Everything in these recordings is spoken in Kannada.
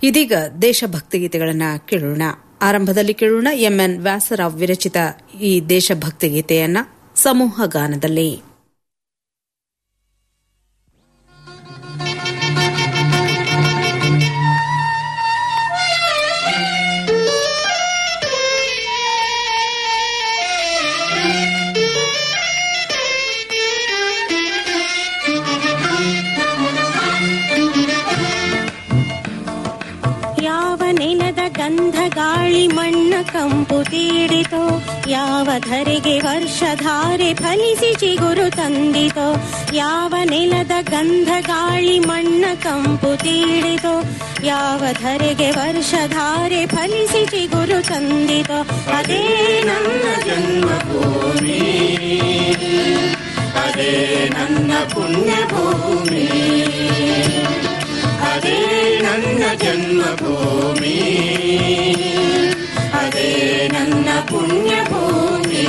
ಇದೀಗ ದೇಶಭಕ್ತಿ ಗೀತೆಗಳನ್ನ ಕೇಳೋಣ ಆರಂಭದಲ್ಲಿ ಕೇಳೋಣ ಎಂಎನ್ ವ್ಯಾಸರಾವ್ ವಿರಚಿತ ಈ ದೇಶಭಕ್ತಿ ಗೀತೆಯನ್ನ ಸಮೂಹ ಗಾನದಲ್ಲಿ ಯಾವ ನೆಲದ ಗಂಧ ಗಾಳಿ ಮಣ್ಣ ಕಂಪು ತೀಡಿತೋ ಯಾವ ಧರೆಗೆ ವರ್ಷಧಾರೆ ಫಲಿಸಿ ಚಿಗುರು ತಂದಿತೋ ಯಾವ ನೆಲದ ಗಂಧ ಗಾಳಿ ಮಣ್ಣ ಕಂಪು ತೀಡಿತೋ ಯಾವ ಧರೆಗೆ ವರ್ಷಧಾರೆ ಫಲಿಸಿ ಚಿಗುರು ತಂದಿತೋ ಅದೇ ನನ್ನ ಜನ್ಮಭೂಮಿ ಅದೇ ನನ್ನ ಪುಣ್ಯಭೂಮಿ ಅದೇ ನನ್ನ ಜನ್ಮಭೂಮಿ ಅದೇ ನನ್ನ ಪುಣ್ಯಭೂಮಿ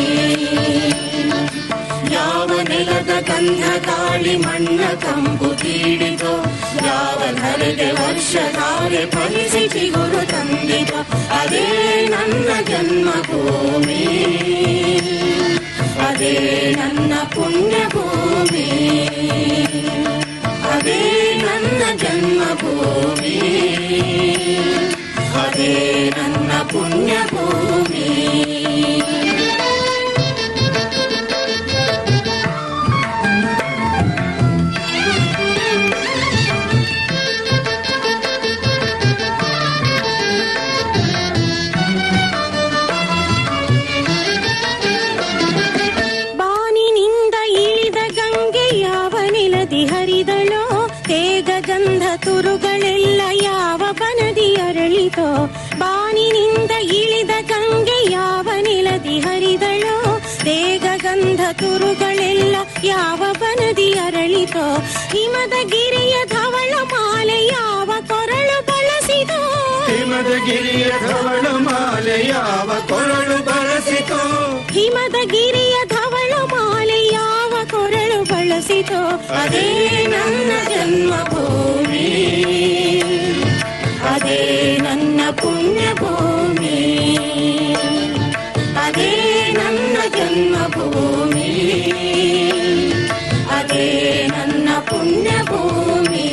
ಯಾವ ನೆಲದ ಗಂಧ ಗಾಳಿ ಮಣ್ಣ ಕಂಬು ತೀಡಿತೋ ಯಾವ ಧರೆಗೆ ವರ್ಷಧಾರೆ ಫಲಿಸಿ ಚಿಗುರು ತಂದಿತೋ ಅದೇ ನನ್ನ ಜನ್ಮಭೂಮಿ ಅದೇ ನನ್ನ ಪುಣ್ಯಭೂಮಿ ಅದೇ ನನ್ನ ಜನ್ಮಭೂಮಿ ಅದೇ ನನ್ನ ಪುಣ್ಯಭೂಮಿ ಬಾನಿನಿಂದ ಇಳಿದ ಗಂಗೆ ಯಾವ ನೆಲದಿ ಹರಿದಳೋ ತೇಗ ಗಂಧ ತುರುಗಳೆಲ್ಲ ಯಾವ ಬನದಿ ಅರಳಿತೋ ಬಾನಿನಿಂದ ಇಳಿದ ಗಂಗೆ ಯಾವ ನೆಲದಿ ಹರಿದಳೋ ತೇಗ ಗಂಧ ತುರುಗಳೆಲ್ಲ ಯಾವ ಬನದಿ ಅರಳಿತೋ ಹಿಮದ ಗಿರಿಯ ಧವಳ ಮಾಲೆ ಯಾವ ಕೊರಳು ಬಳಸಿದೋ ಹಿಮದ ಗಿರಿಯ ಧವಳ ಮಾಲೆ ಯಾವ ಕೊರಳು ಬಳಸಿತೋ ಹಿಮದ ಗಿರಿಯ ಧವಳ ಮಾಲೆ ಯಾವ ಕೊರಳು ಬಳಸಿತೋ ಅದೇ ನನ್ನ ಜನ್ಮಭೂಮಿ ಅದೇ ನನ್ನ ಪುಣ್ಯಭೂಮಿ ಅದೇ ನನ್ನ ಜನ್ಮಭೂಮಿ ಅದೇ ನನ್ನ ಪುಣ್ಯಭೂಮಿ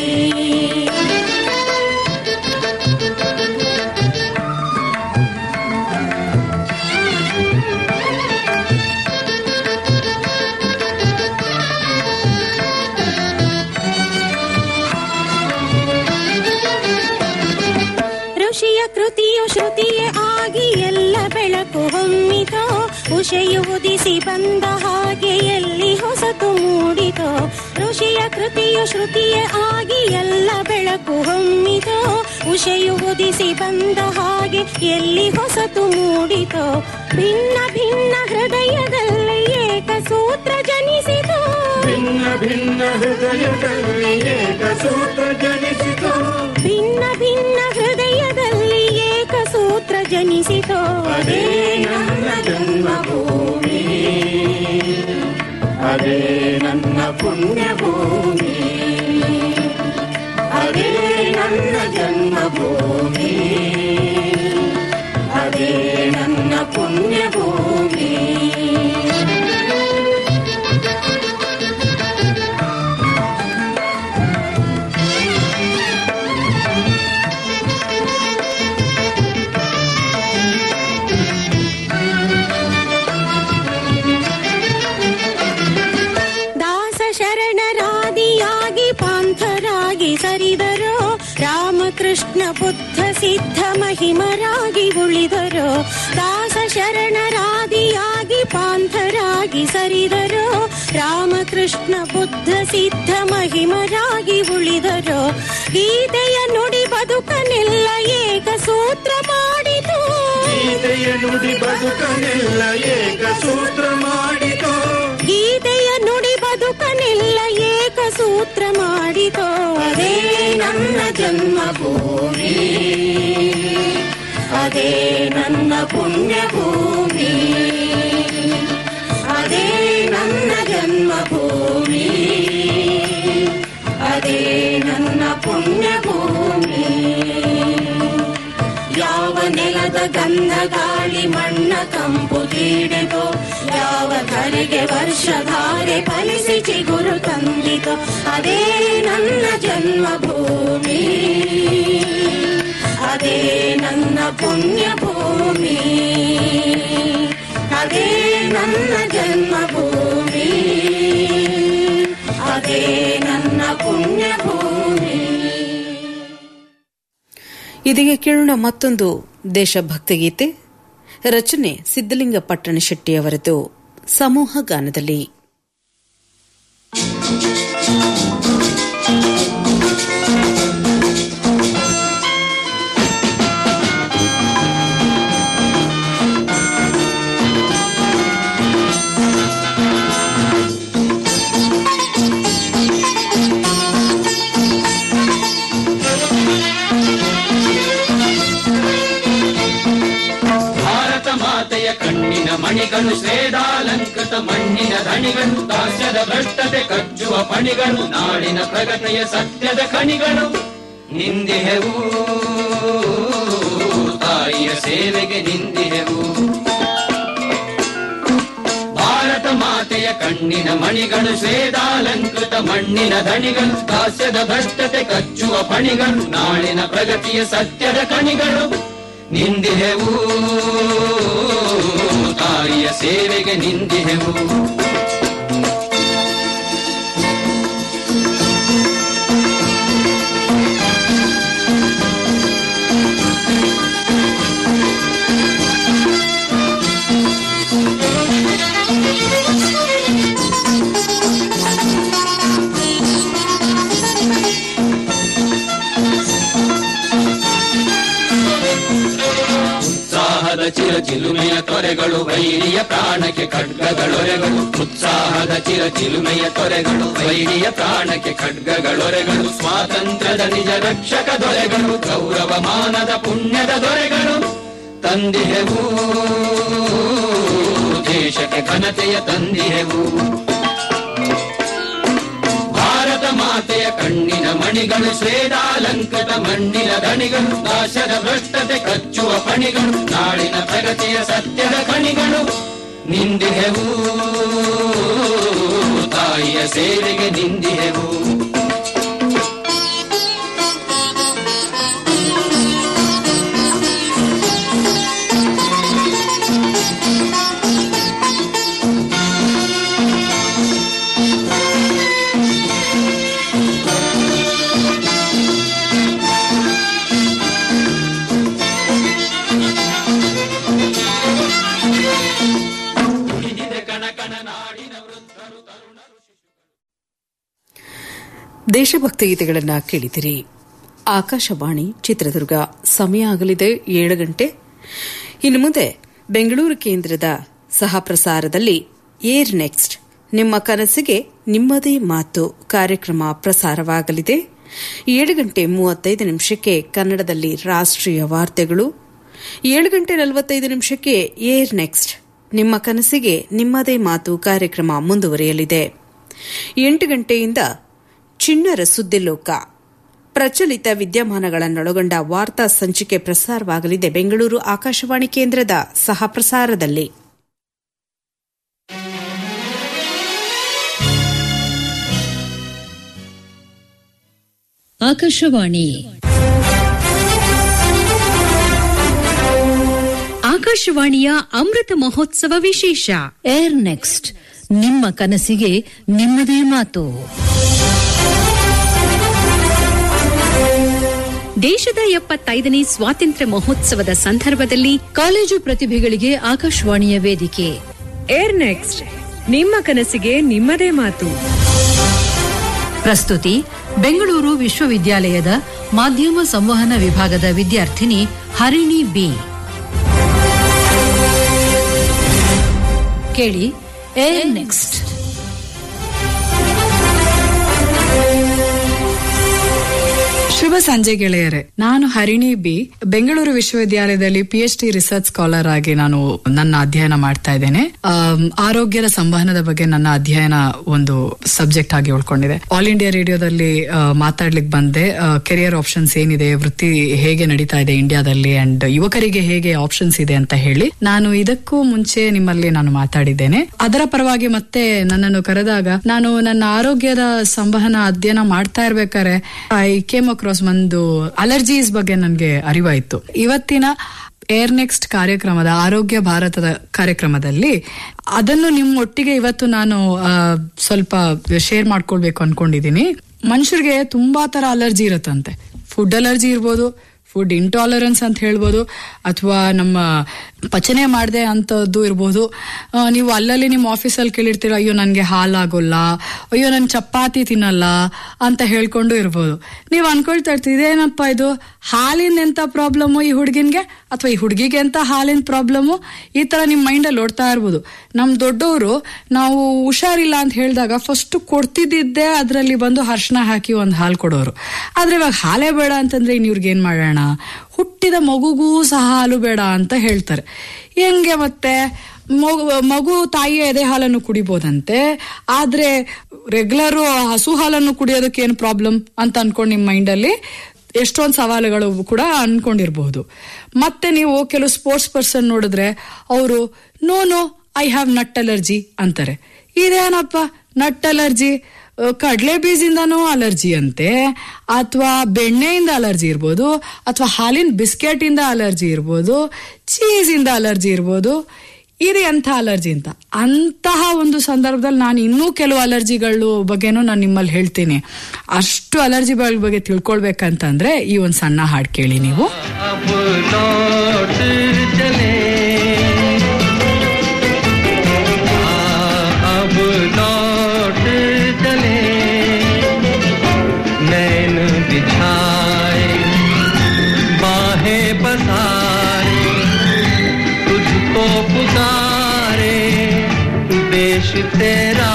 ಋಷಿಯ ಕೃತಿಯು ಶ್ರುತಿಯೇ ಆಗಿ ಎಲ್ಲ ಬೆಳಕು ಹೊಮ್ಮಿತೋ ಉಷೆಯು ಉದಿಸಿ ಬಂದ ಹಾಗೆ ಎಲ್ಲಿ ಹೊಸತು ಮೂಡಿತೋ ಋಷಿಯ ಕೃತಿಯು ಶ್ರುತಿಯೇ ಆಗಿ ಎಲ್ಲ ಬೆಳಕು ಹೊಮ್ಮಿತೋ ಉಷೆಯು ಉದಿಸಿ ಬಂದ ಹಾಗೆ ಎಲ್ಲಿ ಹೊಸತು ಮೂಡಿತೋ ಭಿನ್ನ ಭಿನ್ನ ಹೃದಯದಲ್ಲಿ ಏಕ ಸೂತ್ರ ಜನಿಸಿತೋ ಭಿನ್ನ ಭಿನ್ನ ಹೃದಯದಲ್ಲಿ ಏಕ ಸೂತ್ರ ಜನಿಸಿತೋ ಭಿನ್ನ ಭಿನ್ನ ಹೃದಯದಲ್ಲಿ ಏಕ ಸೂತ್ರ ಜನಿಸಿತೋ ಅದೇ ನನ್ನ ಜನ್ಮಭೂಮಿ ಅದೇ ನನ್ನ ಪುಣ್ಯಭೂಮಿ ಅದೇ ನನ್ನ ಜನ್ಮಭೂಮಿ ಅದೇ ನನ್ನ ಪುಣ್ಯಭೂಮಿ ದಾಸ ಶರಣರಾದಿಯಾಗಿ ಪಾಂಥರಾಗಿ ಸರಿದರೋ ರಾಮಕೃಷ್ಣ ಬುದ್ಧ ಸಿದ್ಧ ಮಹಿಮರಾಗಿ ಉಳಿದರೋ ದಾಸ ಶರಣರಾದಿಯಾಗಿ ಪಾಂಥರಾಗಿ ಸರಿದರೋ ರಾಮಕೃಷ್ಣ ಬುದ್ಧ ಸಿದ್ಧ ಮಹಿಮರಾಗಿ ಉಳಿದರೋ ಗೀತೆಯ ನುಡಿ ಬದುಕನೆಲ್ಲ ಏಕ ಸೂತ್ರ ಮಾಡಿತು ಗೀತೆಯ ನುಡಿ ಬದುಕನೆಲ್ಲ ಏಕ ಸೂತ್ರ ಮಾಡಿತೋ ಗೀತೆಯ ನುಡಿ ಬದುಕನೆಲ್ಲ ಏಕ ಸೂತ್ರ ಮಾಡಿತೋ ಅದೇ ನನ್ನ ಜನ್ಮಭೂಮಿ ಅದೇ ನನ್ನ ಪುಣ್ಯಭೂಮಿ ಅದೇ ನನ್ನ ಜನ್ಮಭೂಮಿ ಅದೇ ನನ್ನ ಪುಣ್ಯಭೂಮಿ ಗಂಧ ಗಾಳಿ ಮಣ್ಣ ಕಂಪು ತೀಡಿತು ಯಾವ ಕರೆಗೆ ವರ್ಷಧಾರೆ ಫಲಿಸಿ ಚಿಗುರು ತಂದಿತು ಅದೇ ನನ್ನ ಜನ್ಮಭೂಮಿ ಅದೇ ನನ್ನ ಪುಣ್ಯ ಭೂಮಿ ಅದೇ ನನ್ನ ಜನ್ಮಭೂಮಿ ಅದೇ ನನ್ನ ಪುಣ್ಯ ಭೂಮಿ ಇದೀಗ ಕೇಳೋಣ ಮತ್ತೊಂದು ದೇಶಭಕ್ತಿ ಗೀತೆ ರಚನೆ ಸಿದ್ದಲಿಂಗ ಪಟ್ಟಣ ಶೆಟ್ಟಿಯವರದು ಸಮೂಹ ಗಾನದಲ್ಲಿ ಭಾರತ ಮಾತೆಯ ಕಣ್ಣಿನ ಮಣಿಗಳು ಶ್ರೇದಾಲಂಕೃತ ಮಣ್ಣಿನ ಧಣಿಗಳು ದಾಸ್ಯದ ಭ್ರಷ್ಟತೆ ಕಚ್ಚುವ ಪಣಿಗಳು ನಾಡಿನ ಪ್ರಗತಿಯ ಸತ್ಯದ ಕಣಿಗಳು ನಿಂದಿಹೆವು ತಾಯಿಯ ಸೇವೆಗೆ ನಿಂದಿಹೆವು ಭಾರತ ಮಾತೆಯ ಕಣ್ಣಿನ ಮಣಿಗಳು ಶ್ವೇದಾಲಂಕೃತ ಮಣ್ಣಿನ ಧಣಿಗಳು ದಾಸ್ಯದ ಭ್ರಷ್ಟತೆ ಕಚ್ಚುವ ಪಣಿಗಳು ನಾಳಿನ ಪ್ರಗತಿಯ ಸತ್ಯದ ಕಣಿಗಳು ನಿಂದಿಹೆವು ತಾಯಿಯ ಸೇವೆಗೆ ನಿಂದಿಹೆವು ಉತ್ಸಾಹದ ಚಿರ ಚಿಲುಮೆಯ ತೊರೆಗಳು ವೈರಿಯ ಪ್ರಾಣಕ್ಕೆ ಖಡ್ಗಗಳೊರೆಗಳು ಉತ್ಸಾಹದ ಚಿರ ಚಿಲುಮೆಯ ತೊರೆಗಳು ವೈರಿಯ ಪ್ರಾಣಕ್ಕೆ ಖಡ್ಗಗಳೊರೆಗಳು ಸ್ವಾತಂತ್ರ್ಯದ ನಿಜ ರಕ್ಷಕ ದೊರೆಗಳು ಗೌರವ ಮಾನದ ಪುಣ್ಯದ ದೊರೆಗಳು ತಂದಿಹೆವು ದೇಶಕ್ಕೆ ಘನತೆಯ ತಂದಿಹೆವು ಭಾರತ ಮಾತೆಯ ಕಣ್ಣಿನ ಮಣಿಗಳು ಶ್ವೇದಾಲಂಕೃತ ಮಣ್ಣಿನ ದಣಿಗಳು ನಾಶದ ಭ್ರಷ್ಟತೆ ಕಚ್ಚುವ ಪಣಿಗಳು ನಾಳಿನ ಪ್ರಗತಿಯ ಸತ್ಯದ ಕಣಿಗಳು ನಿಂದಿಹೆವು ತಾಯಿಯ ಸೇವೆಗೆ ನಿಂದಿಹೆವು ಹಿಡಿದೆ ಕಣ ಕಣ ನಾಡಿನ ವೃದ್ಧರು ತರುಣರು ದೇಶಭಕ್ತಿ ಗೀತೆಗಳನ್ನ ಕೇಳಿದಿರಿ ಆಕಾಶವಾಣಿ ಚಿತ್ರದುರ್ಗ ಸಮಯ ಆಗಲಿದೆ ಏಳು ಗಂಟೆ ಇನ್ನು ಮುಂದೆ ಬೆಂಗಳೂರು ಕೇಂದ್ರದ ಸಹ ಪ್ರಸಾರದಲ್ಲಿ ಏರ್ ನೆಕ್ಸ್ಟ್ ನಿಮ್ಮ ಕನಸಿಗೆ ನಿಮ್ಮದೇ ಮಾತು ಕಾರ್ಯಕ್ರಮ ಪ್ರಸಾರವಾಗಲಿದೆ ಏಳು ಗಂಟೆ ಮೂವತ್ತೈದು ನಿಮಿಷಕ್ಕೆ ಕನ್ನಡದಲ್ಲಿ ರಾಷ್ಟ್ರೀಯ ವಾರ್ತೆಗಳು ಏಳು ಗಂಟೆ ನಲವತ್ತೈದು ನಿಮಿಷಕ್ಕೆ ಏರ್ ನೆಕ್ಸ್ಟ್ ನಿಮ್ಮ ಕನಸಿಗೆ ನಿಮ್ಮದೇ ಮಾತು ಕಾರ್ಯಕ್ರಮ ಮುಂದುವರಿಯಲಿದೆ ಎಂಟು ಗಂಟೆಯಿಂದ ಚಿಣ್ಣರ ಸುದ್ದಿಲೋಕ ಪ್ರಚಲಿತ ವಿದ್ಯಮಾನಗಳನ್ನೊಳಗೊಂಡ ವಾರ್ತಾ ಸಂಚಿಕೆ ಪ್ರಸಾರವಾಗಲಿದೆ ಬೆಂಗಳೂರು ಆಕಾಶವಾಣಿ ಕೇಂದ್ರದ ಸಹ ಪ್ರಸಾರದಲ್ಲಿ ಆಕಾಶವಾಣಿ ಆಕಾಶವಾಣಿಯ ಅಮೃತ ಮಹೋತ್ಸವ ವಿಶೇಷ ಏರ್ ನೆಕ್ಸ್ಟ್ ನಿಮ್ಮ ಕನಸಿಗೆ ನಿಮ್ಮದೇ ಮಾತು ದೇಶದ ಎಪ್ಪತ್ತೈದನೇ ಸ್ವಾತಂತ್ರ್ಯ ಮಹೋತ್ಸವದ ಸಂದರ್ಭದಲ್ಲಿ ಕಾಲೇಜು ಪ್ರತಿಭೆಗಳಿಗೆ ಆಕಾಶವಾಣಿಯ ವೇದಿಕೆ ಏರ್ ನೆಕ್ಸ್ಟ್ ನಿಮ್ಮ ಕನಸಿಗೆ ನಿಮ್ಮದೇ ಮಾತು ಪ್ರಸ್ತುತಿ ಬೆಂಗಳೂರು ವಿಶ್ವವಿದ್ಯಾಲಯದ ಮಾಧ್ಯಮ ಸಂವಹನ ವಿಭಾಗದ ವಿದ್ಯಾರ್ಥಿನಿ ಹರಿಣಿ ಬಿ ಕೇಳಿ ಏರ್ ನೆಕ್ಸ್ಟ್ ಶುಭ ಸಂಜೆ ಗೆಳೆಯರೆ ನಾನು ಹರಿಣಿ ಬಿ ಬೆಂಗಳೂರು ವಿಶ್ವವಿದ್ಯಾಲಯದಲ್ಲಿ P H D research scholar ಆಗಿ ನಾನು ನನ್ನ ಅಧ್ಯಯನ ಮಾಡ್ತಾ ಇದ್ದೇನೆ ಆಮ್, ಆರೋಗ್ಯದ ಸಂವಹನದ ಬಗ್ಗೆ ನನ್ನ ಅಧ್ಯಯನ ಒಂದು ಸಬ್ಜೆಕ್ಟ್ ಆಗಿ ಉಳ್ಕೊಂಡಿದೆ ಆಲ್ ಇಂಡಿಯಾ ರೇಡಿಯೋದಲ್ಲಿ ಆ, ಮಾತಾಡ್ಲಿಕ್ಕೆ ಬಂದೆ ಕೆರಿಯರ್ ಆಪ್ಷನ್ಸ್ ಏನಿದೆ ವೃತ್ತಿ ಹೇಗೆ ನಡೀತಾ ಇದೆ ಇಂಡಿಯಾದಲ್ಲಿ ಅಂಡ್ ಯುವಕರಿಗೆ ಹೇಗೆ ಆಪ್ಷನ್ಸ್ ಇದೆ ಅಂತ ಹೇಳಿ ನಾನು ಇದಕ್ಕೂ ಮುಂಚೆ ನಿಮ್ಮಲ್ಲಿ ನಾನು ಮಾತಾಡಿದ್ದೇನೆ ಅದರ ಪರವಾಗಿ ಮತ್ತೆ ನನ್ನನ್ನು ಕರೆದಾಗ ನಾನು ನನ್ನ ಆರೋಗ್ಯದ ಸಂವಹನ ಅಧ್ಯಯನ ಮಾಡ್ತಾ ಇರ್ಬೇಕಾದ್ರೆ ಐ ಕೇಮ್ ಅಕ್ರಾಸ್ ಒಂದು ಅಲರ್ಜೀಸ್ ಬಗ್ಗೆ ನನಗೆ ಅರಿವಾಯಿತು ಇವತ್ತಿನ ಏರ್ ನೆಕ್ಸ್ಟ್ ಕಾರ್ಯಕ್ರಮದ ಆರೋಗ್ಯ ಭಾರತದ ಕಾರ್ಯಕ್ರಮದಲ್ಲಿ ಅದನ್ನು ನಿಮ್ಮ ಒಟ್ಟಿಗೆ ಇವತ್ತು ನಾನು ಆ, ಸ್ವಲ್ಪ ಶೇರ್ ಮಾಡ್ಕೊಳ್ಬೇಕು ಅನ್ಕೊಂಡಿದೀನಿ ಮನುಷ್ಯರಿಗೆ ತುಂಬಾ ತರ ಅಲರ್ಜಿ ಇರುತ್ತಂತೆ ಫುಡ್ ಅಲರ್ಜಿ ಇರ್ಬೋದು ಫುಡ್ ಇಂಟಾಲರೆನ್ಸ್ ಅಂತ ಹೇಳ್ಬೋದು ಅಥವಾ ನಮ್ಮ ಪಚನೆ ಮಾಡದೆ ಅಂತದ್ದು ಇರ್ಬೋದು ಆ, ನೀವು ಅಲ್ಲಲ್ಲಿ ನಿಮ್ಮ ಆಫೀಸಲ್ಲಿ ಕೇಳಿರ್ತೀರ ಅಯ್ಯೋ ನನಗೆ ಹಾಲಾಗೋಲ್ಲ ಅಯ್ಯೋ ನಾನು ಚಪಾತಿ ತಿನ್ನಲ್ಲ ಅಂತ ಹೇಳ್ಕೊಂಡು ಇರ್ಬೋದು ನೀವು ಅನ್ಕೊಳ್ತಾ ಇರ್ತೀವಿ ಇದೇನಪ್ಪ ಇದು ಹಾಲಿನ ಎಂತ ಪ್ರಾಬ್ಲಮ್ಮು ಈ ಹುಡುಗಿನ್ಗೆ ಅಥವಾ ಈ ಹುಡುಗಿಗೆ ಅಂತ ಹಾಲಿನ ಪ್ರಾಬ್ಲಮ್ಮು ಈ ತರ ನಿಮ್ಮ ಮೈಂಡಲ್ಲಿ ಓಡ್ತಾ ಇರ್ಬೋದು ನಮ್ ದೊಡ್ಡವರು ನಾವು ಹುಷಾರಿಲ್ಲ ಅಂತ ಹೇಳಿದಾಗ ಫಸ್ಟ್ ಕೊಡ್ತಿದ್ದಿದ್ದೆ ಅದರಲ್ಲಿ ಬಂದು ಅರ್ಶನ ಹಾಕಿ ಒಂದು ಹಾಲು ಕೊಡೋರು ಆದ್ರೆ ಇವಾಗ ಹಾಲೇ ಬೇಡ ಅಂತಂದ್ರೆ ಇನ್ ಇವ್ರಿಗೆ ಏನ್ ಮಾಡೋಣ ಹುಟ್ಟಿದ ಮಗುಗೂ ಸಹ ಹಾಲು ಬೇಡ ಅಂತ ಹೇಳ್ತಾರೆ ಹೆಂಗೆ ಮತ್ತೆ ಮಗು ಮಗು ತಾಯಿಯ ಎದೆ ಹಾಲನ್ನು ಕುಡಿಬೋದಂತೆ ಆದ್ರೆ ರೆಗ್ಯುಲರ್ ಹಸು ಹಾಲನ್ನು ಕುಡಿಯೋದಕ್ಕೆ ಏನು ಪ್ರಾಬ್ಲಮ್ ಅಂತ ಅನ್ಕೊಂಡು ನಿಮ್ಮ ಮೈಂಡಲ್ಲಿ ಎಷ್ಟೊಂದು ಸವಾಲುಗಳು ಕೂಡ ಅನ್ಕೊಂಡಿರ್ಬಹುದು ಮತ್ತೆ ನೀವು ಕೆಲವು ಸ್ಪೋರ್ಟ್ಸ್ ಪರ್ಸನ್ ನೋಡಿದ್ರೆ ಅವರು no no I have nut allergy ಅಂತಾರೆ ಇದೇನಪ್ಪ ನಟ್ ಅಲರ್ಜಿ ಕಡಲೆ ಬೀಜದಿಂದನೂ ಅಲರ್ಜಿ ಅಂತೆ ಅಥವಾ ಬೆಣ್ಣೆಯಿಂದ ಅಲರ್ಜಿ ಇರ್ಬೋದು ಅಥವಾ ಹಾಲಿನ ಬಿಸ್ಕೆಟ್ ಇಂದ ಅಲರ್ಜಿ ಇರ್ಬೋದು ಚೀಸ್ ಇಂದ ಅಲರ್ಜಿ ಇರ್ಬೋದು ಇದೆ ಎಂಥ ಅಲರ್ಜಿ ಅಂತ ಅಂತಹ ಒಂದು ಸಂದರ್ಭದಲ್ಲಿ ನಾನು ಇನ್ನೂ ಕೆಲವು ಅಲರ್ಜಿಗಳು ಬಗ್ಗೆನೂ ನಾನು ನಿಮ್ಮಲ್ಲಿ ಹೇಳ್ತೀನಿ ಅಷ್ಟು ಅಲರ್ಜಿಗಳ ಬಗ್ಗೆ ತಿಳ್ಕೊಳ್ಬೇಕಂತಂದ್ರೆ ಈ ಒಂದು ಸಣ್ಣ ಹಾಡು ಕೇಳಿ ನೀವು अब लौट चले आ, अब लौट चले नैन बिछाए बाहें पसारे तुझको पुकारे देश तेरा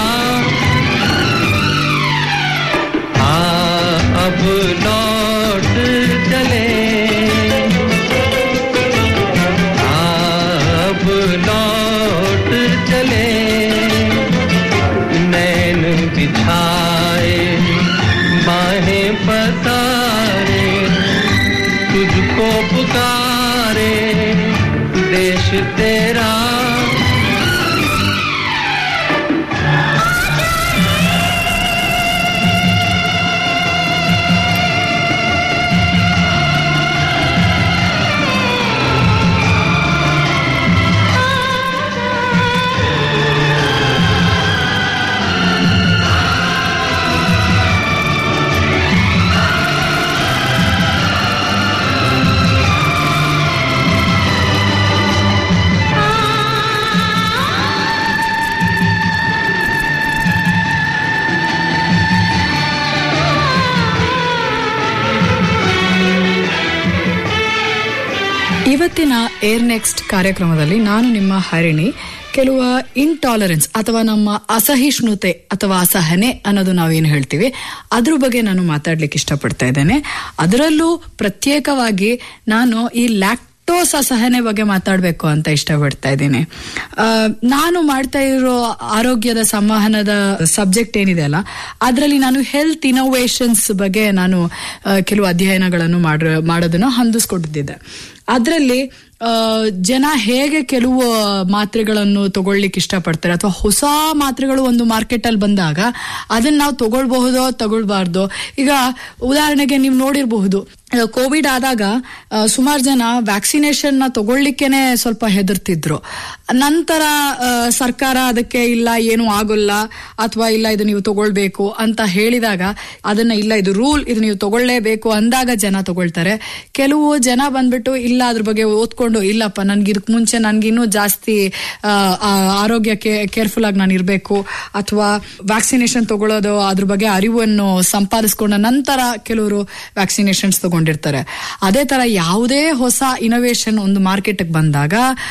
आ अब लौट चले आ, अब लौट चले नैन बिछाए बाहें पसारे तुझको पुकारे देश तेरा ಇವತ್ತಿನ ಏರ್ ನೆಕ್ಸ್ಟ್ ಕಾರ್ಯಕ್ರಮದಲ್ಲಿ ನಾನು ನಿಮ್ಮ ಹರಿಣಿ ಕೆಲವು ಇಂಟಾಲರೆನ್ಸ್ ಅಥವಾ ನಮ್ಮ ಅಸಹಿಷ್ಣುತೆ ಅಥವಾ ಅಸಹನೆ ಅನ್ನೋದು ನಾವೇನು ಹೇಳ್ತೀವಿ ಅದ್ರ ಬಗ್ಗೆ ನಾನು ಮಾತಾಡ್ಲಿಕ್ಕೆ ಇಷ್ಟಪಡ್ತಾ ಇದ್ದೇನೆ ಅದರಲ್ಲೂ ಪ್ರತ್ಯೇಕವಾಗಿ ನಾನು ಈ ಲ್ಯಾಕ್ಟೋಸ್ ಅಸಹನೆ ಬಗ್ಗೆ ಮಾತಾಡಬೇಕು ಅಂತ ಇಷ್ಟಪಡ್ತಾ ಇದ್ದೀನಿ ಆ, ನಾನು ಮಾಡ್ತಾ ಇರೋ ಆರೋಗ್ಯದ ಸಂವಹನದ ಸಬ್ಜೆಕ್ಟ್ ಏನಿದೆ ಅಲ್ಲ ಅದರಲ್ಲಿ ನಾನು ಹೆಲ್ತ್ ಇನೋವೇಷನ್ಸ್ ಬಗ್ಗೆ ನಾನು ಆ, ಕೆಲವು ಅಧ್ಯಯನಗಳನ್ನು ಮಾಡ ಮಾಡೋದನ್ನ ಹೊಂದಿಸ್ಕೊಟ್ಟಿದ್ದೆ ಅದರಲ್ಲಿ ಆ, ಜನ ಹೇಗೆ ಕೆಲವು ಮಾತ್ರೆಗಳನ್ನು ತಗೊಳ್ಲಿಕ್ಕೆ ಇಷ್ಟಪಡ್ತಾರೆ ಅಥವಾ ಹೊಸ ಮಾತ್ರೆಗಳು ಒಂದು ಮಾರ್ಕೆಟ್ ಅಲ್ಲಿ ಬಂದಾಗ ಅದನ್ನ ನಾವು ತಗೊಳ್ಬಹುದೋ ತಗೊಳ್ಬಾರ್ದು ಈಗ ಉದಾಹರಣೆಗೆ ನೀವು ನೋಡಿರಬಹುದು ಕೋವಿಡ್ ಆದಾಗ ಸುಮಾರು ಜನ ವ್ಯಾಕ್ಸಿನೇಷನ್ ನ ತಗೊಳ್ಲಿಕ್ಕೇನೆ ಸ್ವಲ್ಪ ಹೆದರ್ತಿದ್ರು ನಂತರ ಆ, ಸರ್ಕಾರ ಅದಕ್ಕೆ ಇಲ್ಲ ಏನು ಆಗೋಲ್ಲ ಅಥವಾ ಇಲ್ಲ ಇದು ನೀವು ತಗೊಳ್ಬೇಕು ಅಂತ ಹೇಳಿದಾಗ ಅದನ್ನ ಇಲ್ಲ ಇದು ರೂಲ್ ಇದು ನೀವು ತಗೊಳ್ಳೇಬೇಕು ಅಂದಾಗ ಜನ ತಗೊಳ್ತಾರೆ ಕೆಲವು ಜನ ಬಂದ್ಬಿಟ್ಟು ಇಲ್ಲ ಅದ್ರ ಬಗ್ಗೆ ಓದ್ಕೊಂಡು ಇಲ್ಲಪ್ಪ ನನ್ಗೆ ಇದಕ್ ಮುಂಚೆ ನನ್ಗಿನ್ನೂ ಜಾಸ್ತಿ ಆ, ಆ, ಆರೋಗ್ಯಕ್ಕೆ ಕೇರ್ಫುಲ್ ಆಗಿ ನಾನು ಇರಬೇಕು ಅಥವಾ ವ್ಯಾಕ್ಸಿನೇಷನ್ ತಗೊಳ್ಳೋದು ಅದ್ರ ಬಗ್ಗೆ ಅರಿವನ್ನು ಸಂಪಾದಿಸ್ಕೊಂಡ ನಂತರ ಕೆಲವರು ವ್ಯಾಕ್ಸಿನೇಷನ್ಸ್ ತಗೊಂಡಿರ್ತಾರೆ ಅದೇ ತರ ಯಾವುದೇ ಹೊಸ ಇನೋವೇಷನ್ ಒಂದು ಮಾರ್ಕೆಟ್ ಬಂದಾಗ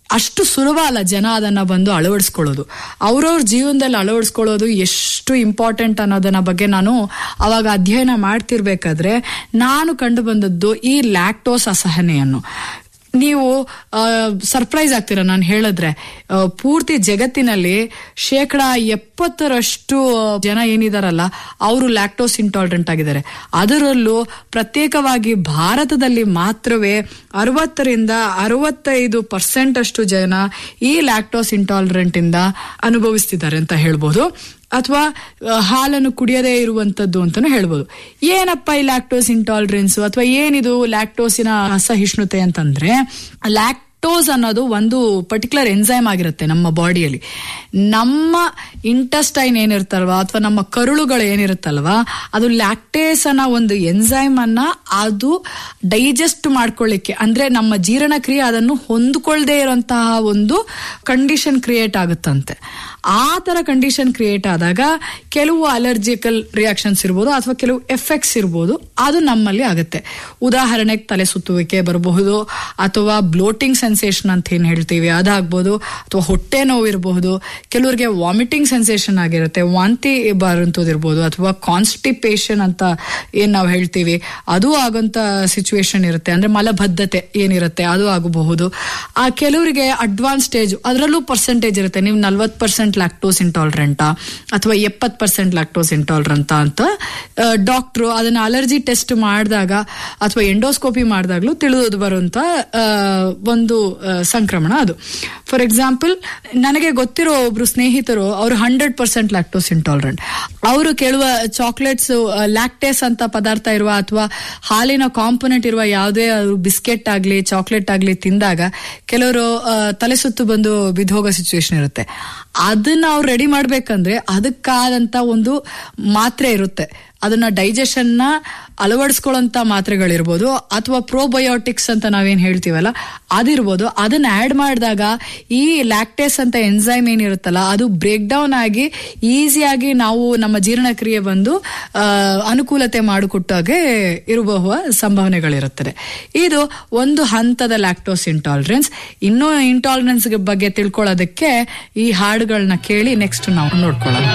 ಅಷ್ಟು ಸುಲಭ ಅಲ್ಲ ಜನ ಅದನ್ನ ಬಂದು ಅಳವಡಿಸ್ಕೊಳ್ಳೋದು ಅವ್ರವ್ರ ಜೀವನದಲ್ಲಿ ಅಳವಡಿಸ್ಕೊಳ್ಳೋದು ಎಷ್ಟು ಇಂಪಾರ್ಟೆಂಟ್ ಅನ್ನೋದನ್ನ ಬಗ್ಗೆ ನಾನು ಅವಾಗ ಅಧ್ಯಯನ ಮಾಡ್ತಿರ್ಬೇಕಾದ್ರೆ ನಾನು ಕಂಡು ಬಂದದ್ದು ಈ ಲ್ಯಾಕ್ಟೋಸ್ ಅಸಹನೆಯನ್ನು ನೀವು ಸರ್ಪ್ರೈಸ್ ಆಗ್ತೀರಾ ನಾನು ಹೇಳಿದ್ರೆ ಆ, ಪೂರ್ತಿ ಜಗತ್ತಿನಲ್ಲಿ ಶೇಕಡ ಎಪ್ಪತ್ತರಷ್ಟು ಜನ ಏನಿದಾರಲ್ಲ ಅವರು ಲ್ಯಾಕ್ಟೋಸ್ ಇಂಟಾಲರೆಂಟ್ ಆಗಿದ್ದಾರೆ ಅದರಲ್ಲೂ ಪ್ರತ್ಯೇಕವಾಗಿ ಭಾರತದಲ್ಲಿ ಮಾತ್ರವೇ ಅರವತ್ತರಿಂದ ಅರವತ್ತೈದು ಪರ್ಸೆಂಟ್ ಅಷ್ಟು ಜನ ಈ ಲ್ಯಾಕ್ಟೋಸ್ ಇಂಟಾಲರೆಂಟ್ ಇಂದ ಅನುಭವಿಸ್ತಿದ್ದಾರೆ ಅಂತ ಹೇಳ್ಬೋದು ಅಥವಾ ಆ, ಹಾಲನ್ನು ಕುಡಿಯದೇ ಇರುವಂತದ್ದು ಅಂತಾನು ಹೇಳ್ಬೋದು ಏನಪ್ಪ ಈ ಲ್ಯಾಕ್ಟೋಸ್ ಇಂಟಾಲರೆನ್ಸ್ ಅಥವಾ ಏನಿದು ಲ್ಯಾಕ್ಟೋಸಿನ ಅಸಹಿಷ್ಣುತೆ ಅಂತಂದ್ರೆ ಲ್ಯಾಕ್ಟೋಸ್ ಅನ್ನೋದು ಒಂದು ಪರ್ಟಿಕ್ಯುಲರ್ ಎನ್ಸೈಮ್ ಆಗಿರುತ್ತೆ ನಮ್ಮ ಬಾಡಿಯಲ್ಲಿ ನಮ್ಮ ಇಂಟಸ್ಟೈನ್ ಏನಿರುತ್ತಲ್ವಾ ಅಥವಾ ನಮ್ಮ ಕರುಳುಗಳು ಏನಿರುತ್ತಲ್ವಾ ಅದು ಲ್ಯಾಕ್ಟೇಸ್ ಅನ್ನೋ ಒಂದು ಎನ್ಸೈಮ್ ಅನ್ನ ಅದು ಡೈಜೆಸ್ಟ್ ಮಾಡ್ಕೊಳ್ಳಿಕ್ಕೆ ಅಂದ್ರೆ ನಮ್ಮ ಜೀರ್ಣಕ್ರಿಯೆ ಅದನ್ನು ಹೊಂದ್ಕೊಳ್ದೇ ಇರುವಂತಹ ಒಂದು ಕಂಡೀಷನ್ ಕ್ರಿಯೇಟ್ ಆಗುತ್ತಂತೆ ಆ ತರ ಕಂಡೀಷನ್ ಕ್ರಿಯೇಟ್ ಆದಾಗ ಕೆಲವು ಅಲರ್ಜಿಕಲ್ ರಿಯಾಕ್ಷನ್ಸ್ ಇರ್ಬೋದು ಅಥವಾ ಕೆಲವು ಎಫೆಕ್ಟ್ಸ್ ಇರ್ಬೋದು ಅದು ನಮ್ಮಲ್ಲಿ ಆಗುತ್ತೆ ಉದಾಹರಣೆಗೆ ತಲೆ ಸುತ್ತುವಿಕೆ ಬರಬಹುದು ಅಥವಾ ಬ್ಲೋಟಿಂಗ್ ಸೆನ್ಸೇಷನ್ ಅಂತ ಏನ್ ಹೇಳ್ತೀವಿ ಅದಾಗ್ಬೋದು ಅಥವಾ ಹೊಟ್ಟೆ ನೋವು ಇರಬಹುದು ಕೆಲವರಿಗೆ ವಾಮಿಟಿಂಗ್ ಸೆನ್ಸೇಷನ್ ಆಗಿರುತ್ತೆ ವಾಂತಿ ಬರುವಂತದಿರ್ಬೋದು ಅಥವಾ ಕಾನ್ಸ್ಟಿಪೇಷನ್ ಅಂತ ಏನ್ ನಾವು ಹೇಳ್ತೀವಿ ಅದು ಆಗೋಂತ ಸಿಚುವೇಶನ್ ಇರುತ್ತೆ ಅಂದ್ರೆ ಮಲಬದ್ಧತೆ ಏನಿರುತ್ತೆ ಅದು ಆಗಬಹುದು ಆ ಕೆಲವರಿಗೆ ಅಡ್ವಾನ್ಸ್ ಸ್ಟೇಜ್ ಅದರಲ್ಲೂ ಪರ್ಸೆಂಟೇಜ್ ಇರುತ್ತೆ ನೀವು ನಲ್ವತ್ ಪರ್ಸೆಂಟ್ ಲ್ಯಾಕ್ಟೋಸ್ ಇಂಟಾಲರೆಂಟಾ ಅಥವಾ ಎಪ್ಪತ್ ಪರ್ಸೆಂಟ್ ಲ್ಯಾಕ್ಟೋಸ್ ಇಂಟಾಲರೆಂಟ್ ಅಂತ ಡಾಕ್ಟ್ರು ಅದನ್ನ ಅಲರ್ಜಿ ಟೆಸ್ಟ್ ಮಾಡಿದಾಗ ಅಥವಾ ಎಂಡೋಸ್ಕೋಪಿ ಮಾಡಿದಾಗ್ಲೂ ತಿಳಿದು ಬರುವಂತ ಆ, ಒಂದು ಆ, ಸಂಕ್ರಮಣ ಅದು ಫಾರ್ ಎಕ್ಸಾಂಪಲ್ ನನಗೆ ಗೊತ್ತಿರೋ ಒಬ್ರು ಸ್ನೇಹಿತರು ಅವರು ಹಂಡ್ರೆಡ್ ಪರ್ಸೆಂಟ್ ಲ್ಯಾಕ್ಟೋಸ್ ಇಂಟಾಲರೆಂಟ್ ಅವರು ಕೇಳುವ ಚಾಕ್ಲೇಟ್ಸ್ ಲ್ಯಾಕ್ಟೇಸ್ ಅಂತ ಪದಾರ್ಥ ಇರುವ ಅಥವಾ ಹಾಲಿನ ಕಾಂಪೊನೆಂಟ್ ಇರುವ ಯಾವುದೇ ಬಿಸ್ಕೆಟ್ ಆಗ್ಲಿ ಚಾಕ್ಲೇಟ್ ಆಗ್ಲಿ ತಿಂದಾಗ ಕೆಲವರು ಆ, ತಲೆ ಸುತ್ತು ಬಂದು ಬಿದ್ದೋಗೋ ಸಿಚುವೇಶನ್ ಇರುತ್ತೆ ಅದನ್ನ ಅವ್ರು ರೆಡಿ ಮಾಡ್ಬೇಕಂದ್ರೆ ಅದಕ್ಕಾದಂತ ಒಂದು ಮಾತ್ರೆ ಇರುತ್ತೆ ಅದನ್ನ ಡೈಜೆಷನ್ ನ ಅಳವಡಿಸ್ಕೊಳ್ಳೋಂತ ಮಾತ್ರೆಗಳಿರ್ಬೋದು ಅಥವಾ ಪ್ರೋಬಯೋಟಿಕ್ಸ್ ಅಂತ ನಾವೇನ್ ಹೇಳ್ತೀವಲ್ಲ ಅದಿರ್ಬೋದು ಅದನ್ನ ಆಡ್ ಮಾಡಿದಾಗ ಈ ಲ್ಯಾಕ್ಟೇಸ್ ಅಂತ ಎನ್ಸೈಮ್ ಏನಿರುತ್ತಲ್ಲ ಅದು ಬ್ರೇಕ್ ಡೌನ್ ಆಗಿ ಈಸಿಯಾಗಿ ನಾವು ನಮ್ಮ ಜೀರ್ಣಕ್ರಿಯೆ ಬಂದು ಆ, ಅನುಕೂಲತೆ ಮಾಡಿಕೊಟ್ಟಾಗೆ ಇರಬಹುವ ಸಂಭಾವನೆಗಳಿರುತ್ತದೆ ಇದು ಒಂದು ಹಂತದ ಲ್ಯಾಕ್ಟೋಸ್ ಇಂಟಾಲರೆನ್ಸ್ ಇನ್ನೂ ಇಂಟಾಲರೆನ್ಸ್ ಬಗ್ಗೆ ತಿಳ್ಕೊಳ್ಳೋದಕ್ಕೆ ಈ ಹಾಡುಗಳನ್ನ ಕೇಳಿ ನೆಕ್ಸ್ಟ್ ನಾವು ನೋಡ್ಕೊಳ್ಳೋಣ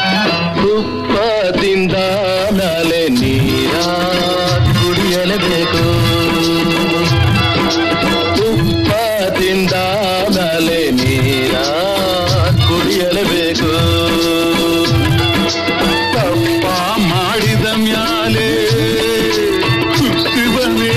ತುಪ್ಪದಿಂದ ನಾಲೆ ನೀರ ಕುಡಿಯಲೇಬೇಕು ತುಪ್ಪದಿಂದ ನಾಲೆ ನೀರ ಕುಡಿಯಲೇಬೇಕು ತಪ್ಪ ಮಾಡಿದ ಮ್ಯಾಲೆ ಸುತ್ತಿವನೇ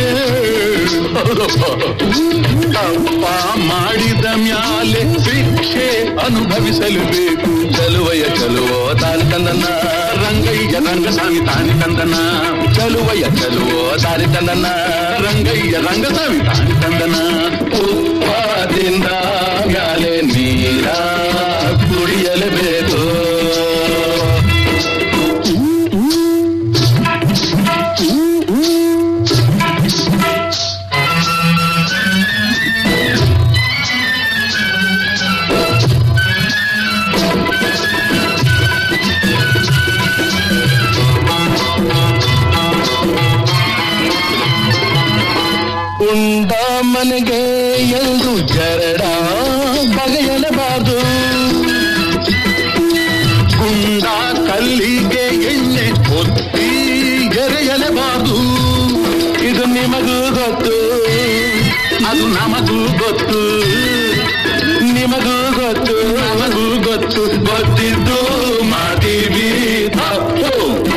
ತಪ್ಪ ಮಾಡಿದ ಮ್ಯಾಲೆ ಶಿಕ್ಷೆ ಅನುಭವಿಸಲೇಬೇಕು ಚಲುವಯ ಚಲುವೋ ತಾನಿ ತಂದನ ರಂಗಯ್ಯ ರಂಗಸ್ವಾಮಿ ತಾನಿ ತಂದನ ಚಲುವಯ ಚಲುವೋ ತಾನಿ ತಂದನ ರಂಗಯ್ಯ ರಂಗಸ್ವಾಮಿ ತಾನಿ ತಂದನ ಉಪ್ಪದಿಂದ ಮ್ಯಾಲೆ ನೀರ ಕುಡಿಯಲೇಬೇಕು ಉಂಡ ಮನೆಗೆ ಎಂದು ಜರಡ ಬಗೆಯಲೇಬಾರದು ಗುಂಡ ಕಲ್ಲಿಗೆ ಎಣ್ಣೆ ಒತ್ತಿ ಎರೆಯಲೇಬಾರದು ಇದು ನಿಮಗೂ ಗೊತ್ತು ಅದು ನಮಗೂ ಗೊತ್ತು ನಿಮಗೂ ಗೊತ್ತು ನಮಗೂ ಗೊತ್ತು ಗೊತ್ತಿದ್ದು ಮಾಡ್ತೀವಿ ತಪ್ಪು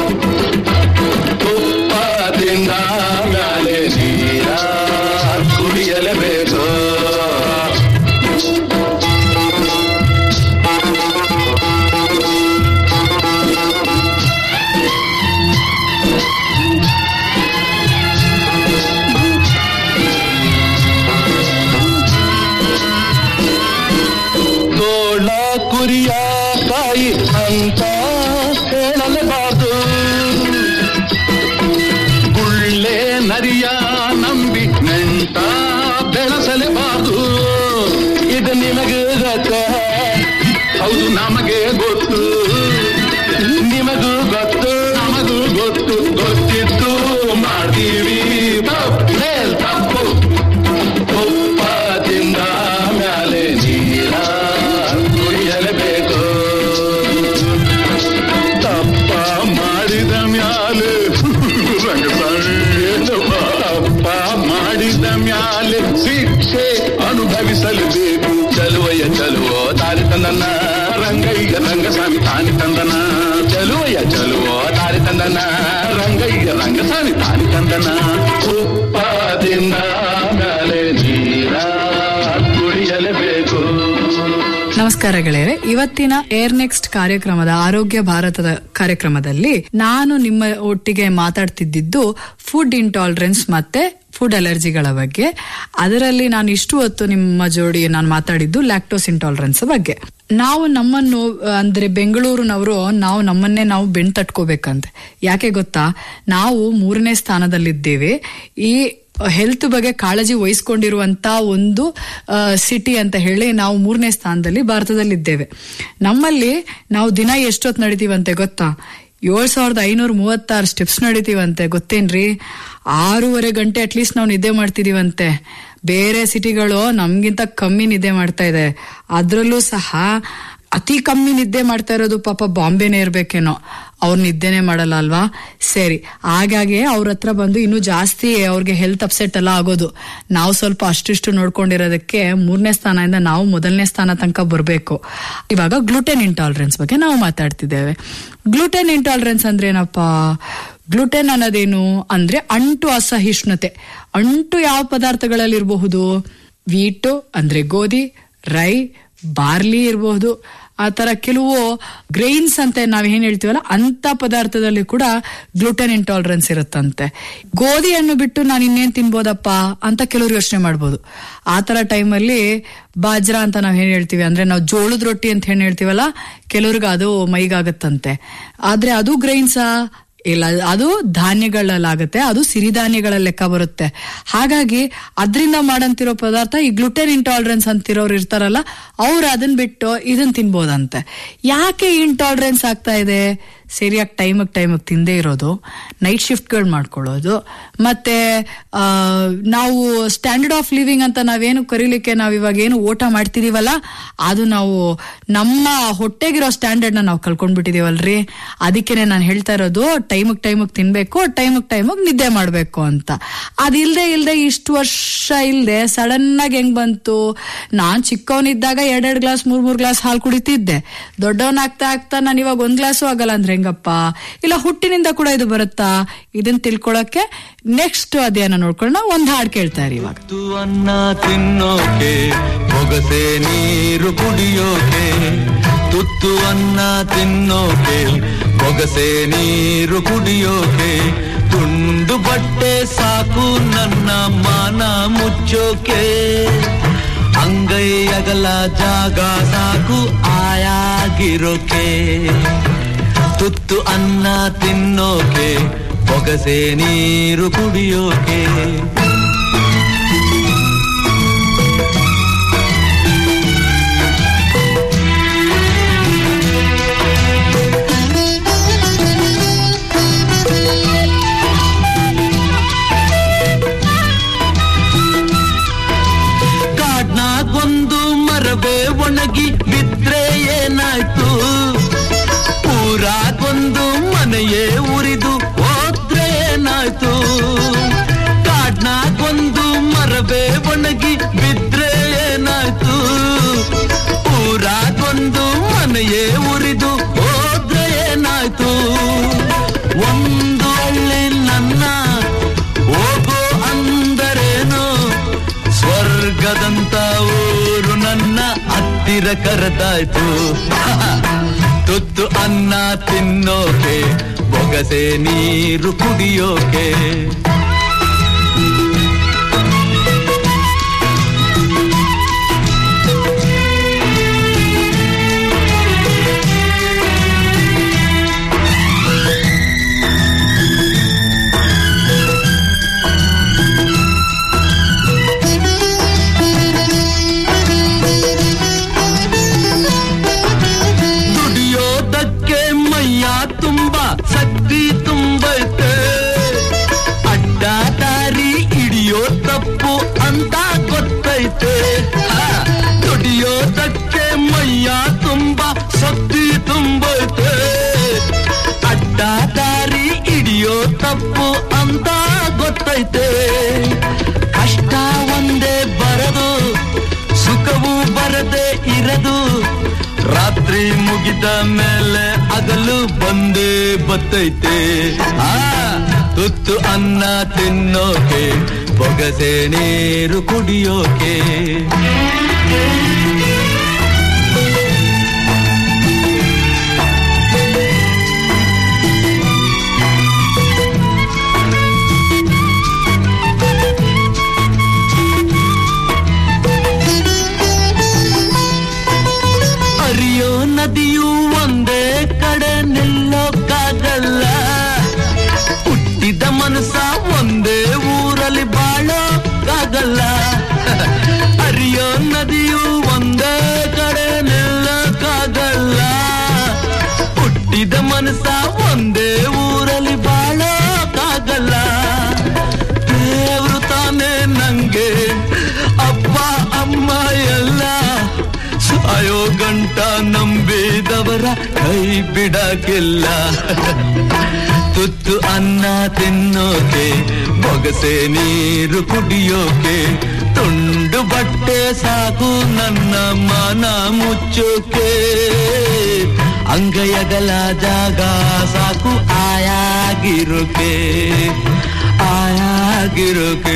ತುಪ್ಪದಿಂದ ಮ್ಯಾಲೆ ನೀರ ಕುಡಿಯಲೇಬೇಕು ತೋಳ ಕುರಿಯ ತಾಯಿ ಅಂತ ಹೇಳಲೇಬಾರದು ಗುಳ್ಳೆ ನರಿಯ ನಂಬಿ ನೆಂಟ ಬೆಳೆಸಲೇಬಾರದು ಇದು ನಿಮಗೆ ಗೊತ್ತ ಹೌದು ನಮಗೆ ಗೊತ್ತು ನಿಮಗೂ ಗೊತ್ತು ನಮಗೂ ಗೊತ್ತು ಗೊತ್ತಿತ್ತು ಮಾಡ್ತೀವಿ ತಪ್ಪೇ ತಪ್ಪು ತುಪ್ಪದಿಂದ ಮ್ಯಾಲೆ ಮ್ಯಾಲೆ ಶಿಕ್ಷೆ ಅನುಭವಿಸಲೇಬೇಕು ಚಲುವಯ್ಯ ಚಲುವ ತಾರಿ ತಂದನ ರಂಗಯ್ಯ ರಂಗಸ್ವಾಮಿ ತಾನಿ ತಂದನ ಚಲುವಯ್ಯ ಚಲುವ ತಾರಿ ತಂದನ ರಂಗಯ್ಯ ರಂಗಸ್ವಾಮಿ ತಾನಿ ತಂದನ ಉಪ್ಪಾದಿಂದ ಮೇಲೆ ನೀರ ಕುಡಿಯಲೇಬೇಕು ನಮಸ್ಕಾರ ಗೆಳೆಯರೆ ಇವತ್ತಿನ ಏರ್ ನೆಕ್ಸ್ಟ್ ಕಾರ್ಯಕ್ರಮದ ಆರೋಗ್ಯ ಭಾರತದ ಕಾರ್ಯಕ್ರಮದಲ್ಲಿ ನಾನು ನಿಮ್ಮ ಒಟ್ಟಿಗೆ ಮಾತಾಡ್ತಿದ್ದಿದ್ದು ಫುಡ್ ಇಂಟಾಲರೆನ್ಸ್ ಮತ್ತೆ ಫುಡ್ ಅಲರ್ಜಿಗಳ ಬಗ್ಗೆ ಅದರಲ್ಲಿ ನಾನು ಇಷ್ಟು ಹೊತ್ತು ನಿಮ್ಮ ಜೋಡಿ ನಾನು ಮಾತಾಡಿದ್ದು ಲ್ಯಾಕ್ಟೋಸ್ ಇಂಟಾಲರೆನ್ಸ್ ಬಗ್ಗೆ ನಾವು ನಮ್ಮನ್ನು ಅಂದ್ರೆ ಬೆಂಗಳೂರಿನವರು ನಾವು ನಮ್ಮನ್ನೇ ನಾವು ಬೆಣ್ ತಟ್ಕೋಬೇಕಂತೆ ಯಾಕೆ ಗೊತ್ತಾ ನಾವು ಮೂರನೇ ಸ್ಥಾನದಲ್ಲಿದ್ದೇವೆ ಈ ಹೆಲ್ತ್ ಬಗ್ಗೆ ಕಾಳಜಿ ವಹಿಸ್ಕೊಂಡಿರುವಂತ ಒಂದು ಸಿಟಿ ಅಂತ ಹೇಳಿ ನಾವು ಮೂರನೇ ಸ್ಥಾನದಲ್ಲಿ ಭಾರತದಲ್ಲಿದ್ದೇವೆ ನಮ್ಮಲ್ಲಿ ನಾವು ದಿನ ಎಷ್ಟೊತ್ತು ನಡಿತೀವಂತೆ ಗೊತ್ತಾ ಏಳ್ ಸಾವಿರದ ಐನೂರ ಮೂವತ್ತಾರು ಸ್ಟೆಪ್ಸ್ ನಡಿತೀವಂತೆ ಗೊತ್ತೇನ್ರಿ ಆರೂವರೆ ಗಂಟೆ ಅಟ್ಲೀಸ್ಟ್ ನಾವು ನಿದ್ದೆ ಮಾಡ್ತಿದೀವಂತೆ ಬೇರೆ ಸಿಟಿಗಳು ನಮ್ಗಿಂತ ಕಮ್ಮಿ ನಿದ್ದೆ ಮಾಡ್ತಾ ಇದೆ ಅದ್ರಲ್ಲೂ ಸಹ ಅತಿ ಕಮ್ಮಿ ನಿದ್ದೆ ಮಾಡ್ತಾ ಇರೋದು ಪಾಪ ಬಾಂಬೆನೇ ಇರ್ಬೇಕೇನೋ ಅವ್ರು ನಿದ್ದೆನೆ ಮಾಡಲ್ಲ ಅಲ್ವಾ ಸರಿ ಹಾಗಾಗಿ ಅವ್ರ ಹತ್ರ ಬಂದು ಇನ್ನೂ ಜಾಸ್ತಿ ಅವ್ರಿಗೆ ಹೆಲ್ತ್ ಅಪ್ಸೆಟ್ ಎಲ್ಲ ಆಗೋದು ನಾವು ಸ್ವಲ್ಪ ಅಷ್ಟಿಷ್ಟು ನೋಡ್ಕೊಂಡಿರೋದಕ್ಕೆ ಮೂರನೇ ಸ್ಥಾನದಿಂದ ನಾವು ಮೊದಲನೇ ಸ್ಥಾನ ತನಕ ಬರಬೇಕು ಇವಾಗ ಗ್ಲುಟೆನ್ ಇಂಟಾಲರೆನ್ಸ್ ಬಗ್ಗೆ ನಾವು ಮಾತಾಡ್ತಿದ್ದೇವೆ ಗ್ಲುಟೆನ್ ಇಂಟಾಲರೆನ್ಸ್ ಅಂದ್ರೆ ಏನಪ್ಪಾ ಗ್ಲುಟೆನ್ ಅನ್ನೋದೇನು ಅಂದ್ರೆ ಅಂಟು ಅಸಹಿಷ್ಣುತೆ ಅಂಟು ಯಾವ ಪದಾರ್ಥಗಳಲ್ಲಿ ಇರಬಹುದು ವೀಟು ಅಂದ್ರೆ ಗೋಧಿ ರೈ ಬಾರ್ಲಿ ಇರಬಹುದು ಆ ತರ ಕೆಲವು ಗ್ರೈನ್ಸ್ ಅಂತ ನಾವ್ ಏನ್ ಹೇಳ್ತೀವಲ್ಲ ಅಂತ ಪದಾರ್ಥದಲ್ಲಿ ಕೂಡ ಗ್ಲುಟೆನ್ ಇಂಟಾಲರೆನ್ಸ್ ಇರುತ್ತಂತೆ ಗೋಧಿಯನ್ನು ಬಿಟ್ಟು ನಾನು ಇನ್ನೇನ್ ತಿನ್ಬೋದಪ್ಪ ಅಂತ ಕೆಲವರು ಯೋಚನೆ ಮಾಡ್ಬೋದು ಆ ತರ ಟೈಮಲ್ಲಿ ಬಾಜ್ರಾ ಅಂತ ನಾವ್ ಏನ್ ಹೇಳ್ತೀವಿ ಅಂದ್ರೆ ನಾವು ಜೋಳದ ರೊಟ್ಟಿ ಅಂತ ಏನ್ ಹೇಳ್ತೀವಲ್ಲ ಕೆಲವ್ರಿಗೆ ಅದು ಮೈಗಾಗತ್ತಂತೆ ಆದ್ರೆ ಅದು ಗ್ರೈನ್ಸಾ ಇಲ್ಲ ಅದು ಧಾನ್ಯಗಳಲ್ಲಾಗುತ್ತೆ ಅದು ಸಿರಿಧಾನ್ಯಗಳ ಲೆಕ್ಕ ಬರುತ್ತೆ ಹಾಗಾಗಿ ಅದರಿಂದ ಮಾಡಂತಿರೋ ಪದಾರ್ಥ ಈ ಗ್ಲುಟೆನ್ ಇಂಟಾಲರೆನ್ಸ್ ಅಂತಿರೋರು ಇರ್ತಾರಲ್ಲ ಅವ್ರು ಅದನ್ನ ಬಿಟ್ಟು ಇದನ್ನ ತಿನ್ಬೋದಂತೆ ಯಾಕೆ ಇಂಟಾಲರೆನ್ಸ್ ಆಗ್ತಾ ಇದೆ ಸರಿಯಾಗಿ ಟೈಮಿಗೆ ಟೈಮಿಗೆ ತಿಂದೇ ಇರೋದು ನೈಟ್ ಶಿಫ್ಟ್ಗಳು ಮಾಡ್ಕೊಳ್ಳೋದು ಮತ್ತೆ ಆ, ನಾವು ಸ್ಟ್ಯಾಂಡರ್ಡ್ ಆಫ್ ಲಿವಿಂಗ್ ಅಂತ ನಾವೇನು ಕರೀಲಿಕ್ಕೆ ನಾವು ಇವಾಗ ಏನು ಊಟ ಮಾಡ್ತಿದೀವಲ್ಲ ಅದು ನಾವು ನಮ್ಮ ಹೊಟ್ಟೆಗಿರೋ ಸ್ಟ್ಯಾಂಡರ್ಡ್ನ ನಾವು ಕಳ್ಕೊಂಡ್ಬಿಟ್ಟಿದೀವಲ್ರಿ ಅದಕ್ಕೇನೆ ನಾನು ಹೇಳ್ತಾ ಇರೋದು ಟೈಮಿಗೆ ಟೈಮಿಗೆ ತಿನ್ಬೇಕು ಟೈಮಿಗೆ ಟೈಮಿಗೆ ನಿದ್ದೆ ಮಾಡಬೇಕು ಅಂತ ಅದಿಲ್ದೆ ಇಲ್ದೆ ಇಷ್ಟು ವರ್ಷ ಇಲ್ದೆ ಸಡನ್ ಆಗಿ ಹೆಂಗ್ ಬಂತು ನಾನ್ ಚಿಕ್ಕವನಿದ್ದಾಗ ಎರಡೆರಡು ಗ್ಲಾಸ್ ಮೂರ್ ಮೂರ್ ಗ್ಲಾಸ್ ಹಾಲು ಕುಡಿತಿದ್ದೆ ದೊಡ್ಡವನಾಗ್ತಾ ಆಗ್ತಾ ನಾನು ಇವಾಗ ಒಂದ್ ಗ್ಲಾಸು ಆಗಲ್ಲ ಅಂದ್ರೆ ಹೆಂಗಪ್ಪ ಇಲ್ಲ ಹುಟ್ಟಿನಿಂದ ಕೂಡ ಇದು ಬರುತ್ತಾ ಇದನ್ನ ತಿಳ್ಕೊಳಕ್ಕೆ ನೆಕ್ಸ್ಟ್ ಅಧ್ಯಯನ ನೋಡ್ಕೊಂಡು ನಾವು ಒಂದ್ ಹಾಡ್ ಕೇಳ್ತಾ ಇರಿ ಇವಾಗ ತುತ್ತು ಅನ್ನ ತಿನ್ನೋಕೆ ಮೊಗಸೆ ನೀರು ಕುಡಿಯೋಕೆ ತುತ್ತು ಅನ್ನ ತಿನ್ನೋಕೆ ಮೊಗಸೆ ನೀರು ಕುಡಿಯೋಕೆ ತುಂಡು ಬಟ್ಟೆ ಸಾಕು ನನ್ನ ಮಾನ ಮುಚ್ಚೋಕೆ ಅಂಗೈ ಅಗಲ ಜಾಗ ಸಾಕು ಆಯಾಗಿರೋಕೆ ತುತ್ತು ಅನ್ನ ತಿನ್ನೋಕೆ ಮೊಗಸೆ ನೀರು ಕುಡಿಯೋಕೆ ಕಾಡ್ನಾಗೊಂದು ಮರವೇ ಒಣಗಿ ಬಿದ್ರೆ ಏನಾಯ್ತು ಊರಾಗೊಂದು ಮನೆಯೇ ಉರಿದು ಹೋದ್ರೆ ಏನಾಯ್ತು ಕಾಡ್ನಾಗೊಂದು ಮರವೇ ಒಣಗಿ ಬಿದ್ರೆ ಏನಾಯ್ತು ಊರಾಗೊಂದು ಮನೆಯೇ ಉರಿದು ಹೋದ್ರೆ ಏನಾಯ್ತು ಒಂದು ಹಳ್ಳಿ ನನ್ನ ಹೋಗೋ ಅಂದರೇನು ಸ್ವರ್ಗದಂತ ಊರು ನನ್ನ ಹತ್ತಿರ ಕರೆದಾಯ್ತು ತುತ್ತು ಅನ್ನ ತಿನ್ನೋಕೆ ಬೊಗಸೆ ನೀರು ಕುಡಿಯೋಕೆ ದುಡಿಯೋದಕ್ಕೆ ಮೈಯ ತುಂಬಾ ಶಕ್ತಿ ತುಂಬೈತೆ ಅಡ್ಡ ದಾರಿ ಹಿಡಿಯೋ ತಪ್ಪು ಅಂತ ಗೊತ್ತೈತೆ ಹಾ, ದುಡಿಯೋದಕ್ಕೆ ಮೈಯ ತುಂಬಾ ಶಕ್ತಿ ತುಂಬೈತೆ ಅಡ್ಡ ದಾರಿ ಹಿಡಿಯೋ ತಪ್ಪು ಅಂತ ಗೊತ್ತೈತೆ ಕಷ್ಟ ಕೈ ಮುಗಿದ ಮೇಲೆ ಅಗಲು ಬಂದೇ ಬತ್ತೈತೆ ಆ ತುತ್ತು ಅನ್ನ ತಿನ್ನೋಕೆ ಬೊಗಸೆ ನೀರು ಕುಡಿಯೋಕೆ ಅರಿಯೋ ನದಿಯು ಒಂದೇ ಕಡೆ ನಿಲ್ಲೋಕ್ಕಾಗಲ್ಲ ಹುಟ್ಟಿದ ಮನಸ್ಸ ಒಂದೇ ಊರಲ್ಲಿ ಬಾಳೋಕ್ಕಾಗಲ್ಲ ಅರಿಯೋ ನದಿಯು ಒಂದೇ ಕಡೆ ನಿಲ್ಲೋಕ್ಕಾಗಲ್ಲ ಹುಟ್ಟಿದ ಮನಸ್ಸ ಒಂದೇ ಊರಲ್ಲಿ ಬಾಳೋಕ್ಕಾಗಲ್ಲ ದೇವ್ರು ತಾನೇ ನಂಗೆ ಅಪ್ಪ ಅಮ್ಮ ಎಲ್ಲ ಸಾಯೋ ಗಂಟ ನಂಬಿದವರ ಕೈ ಬಿಡಕ್ಕಿಲ್ಲ ತುತ್ತು ಅನ್ನ ತಿನ್ನೋಕೆ ಬೊಗಸೆ ನೀರು ಕುಡಿಯೋಕೆ ತುಂಡು ಬಟ್ಟೆ ಸಾಕು ನನ್ನ ಮನ ಮುಚ್ಚೋಕೆ ಅಂಗೈಯಗಲ ಜಾಗ ಸಾಕು ಆಯಾಗಿರೋಕೆ ಆಯಾಗಿರೋಕೆ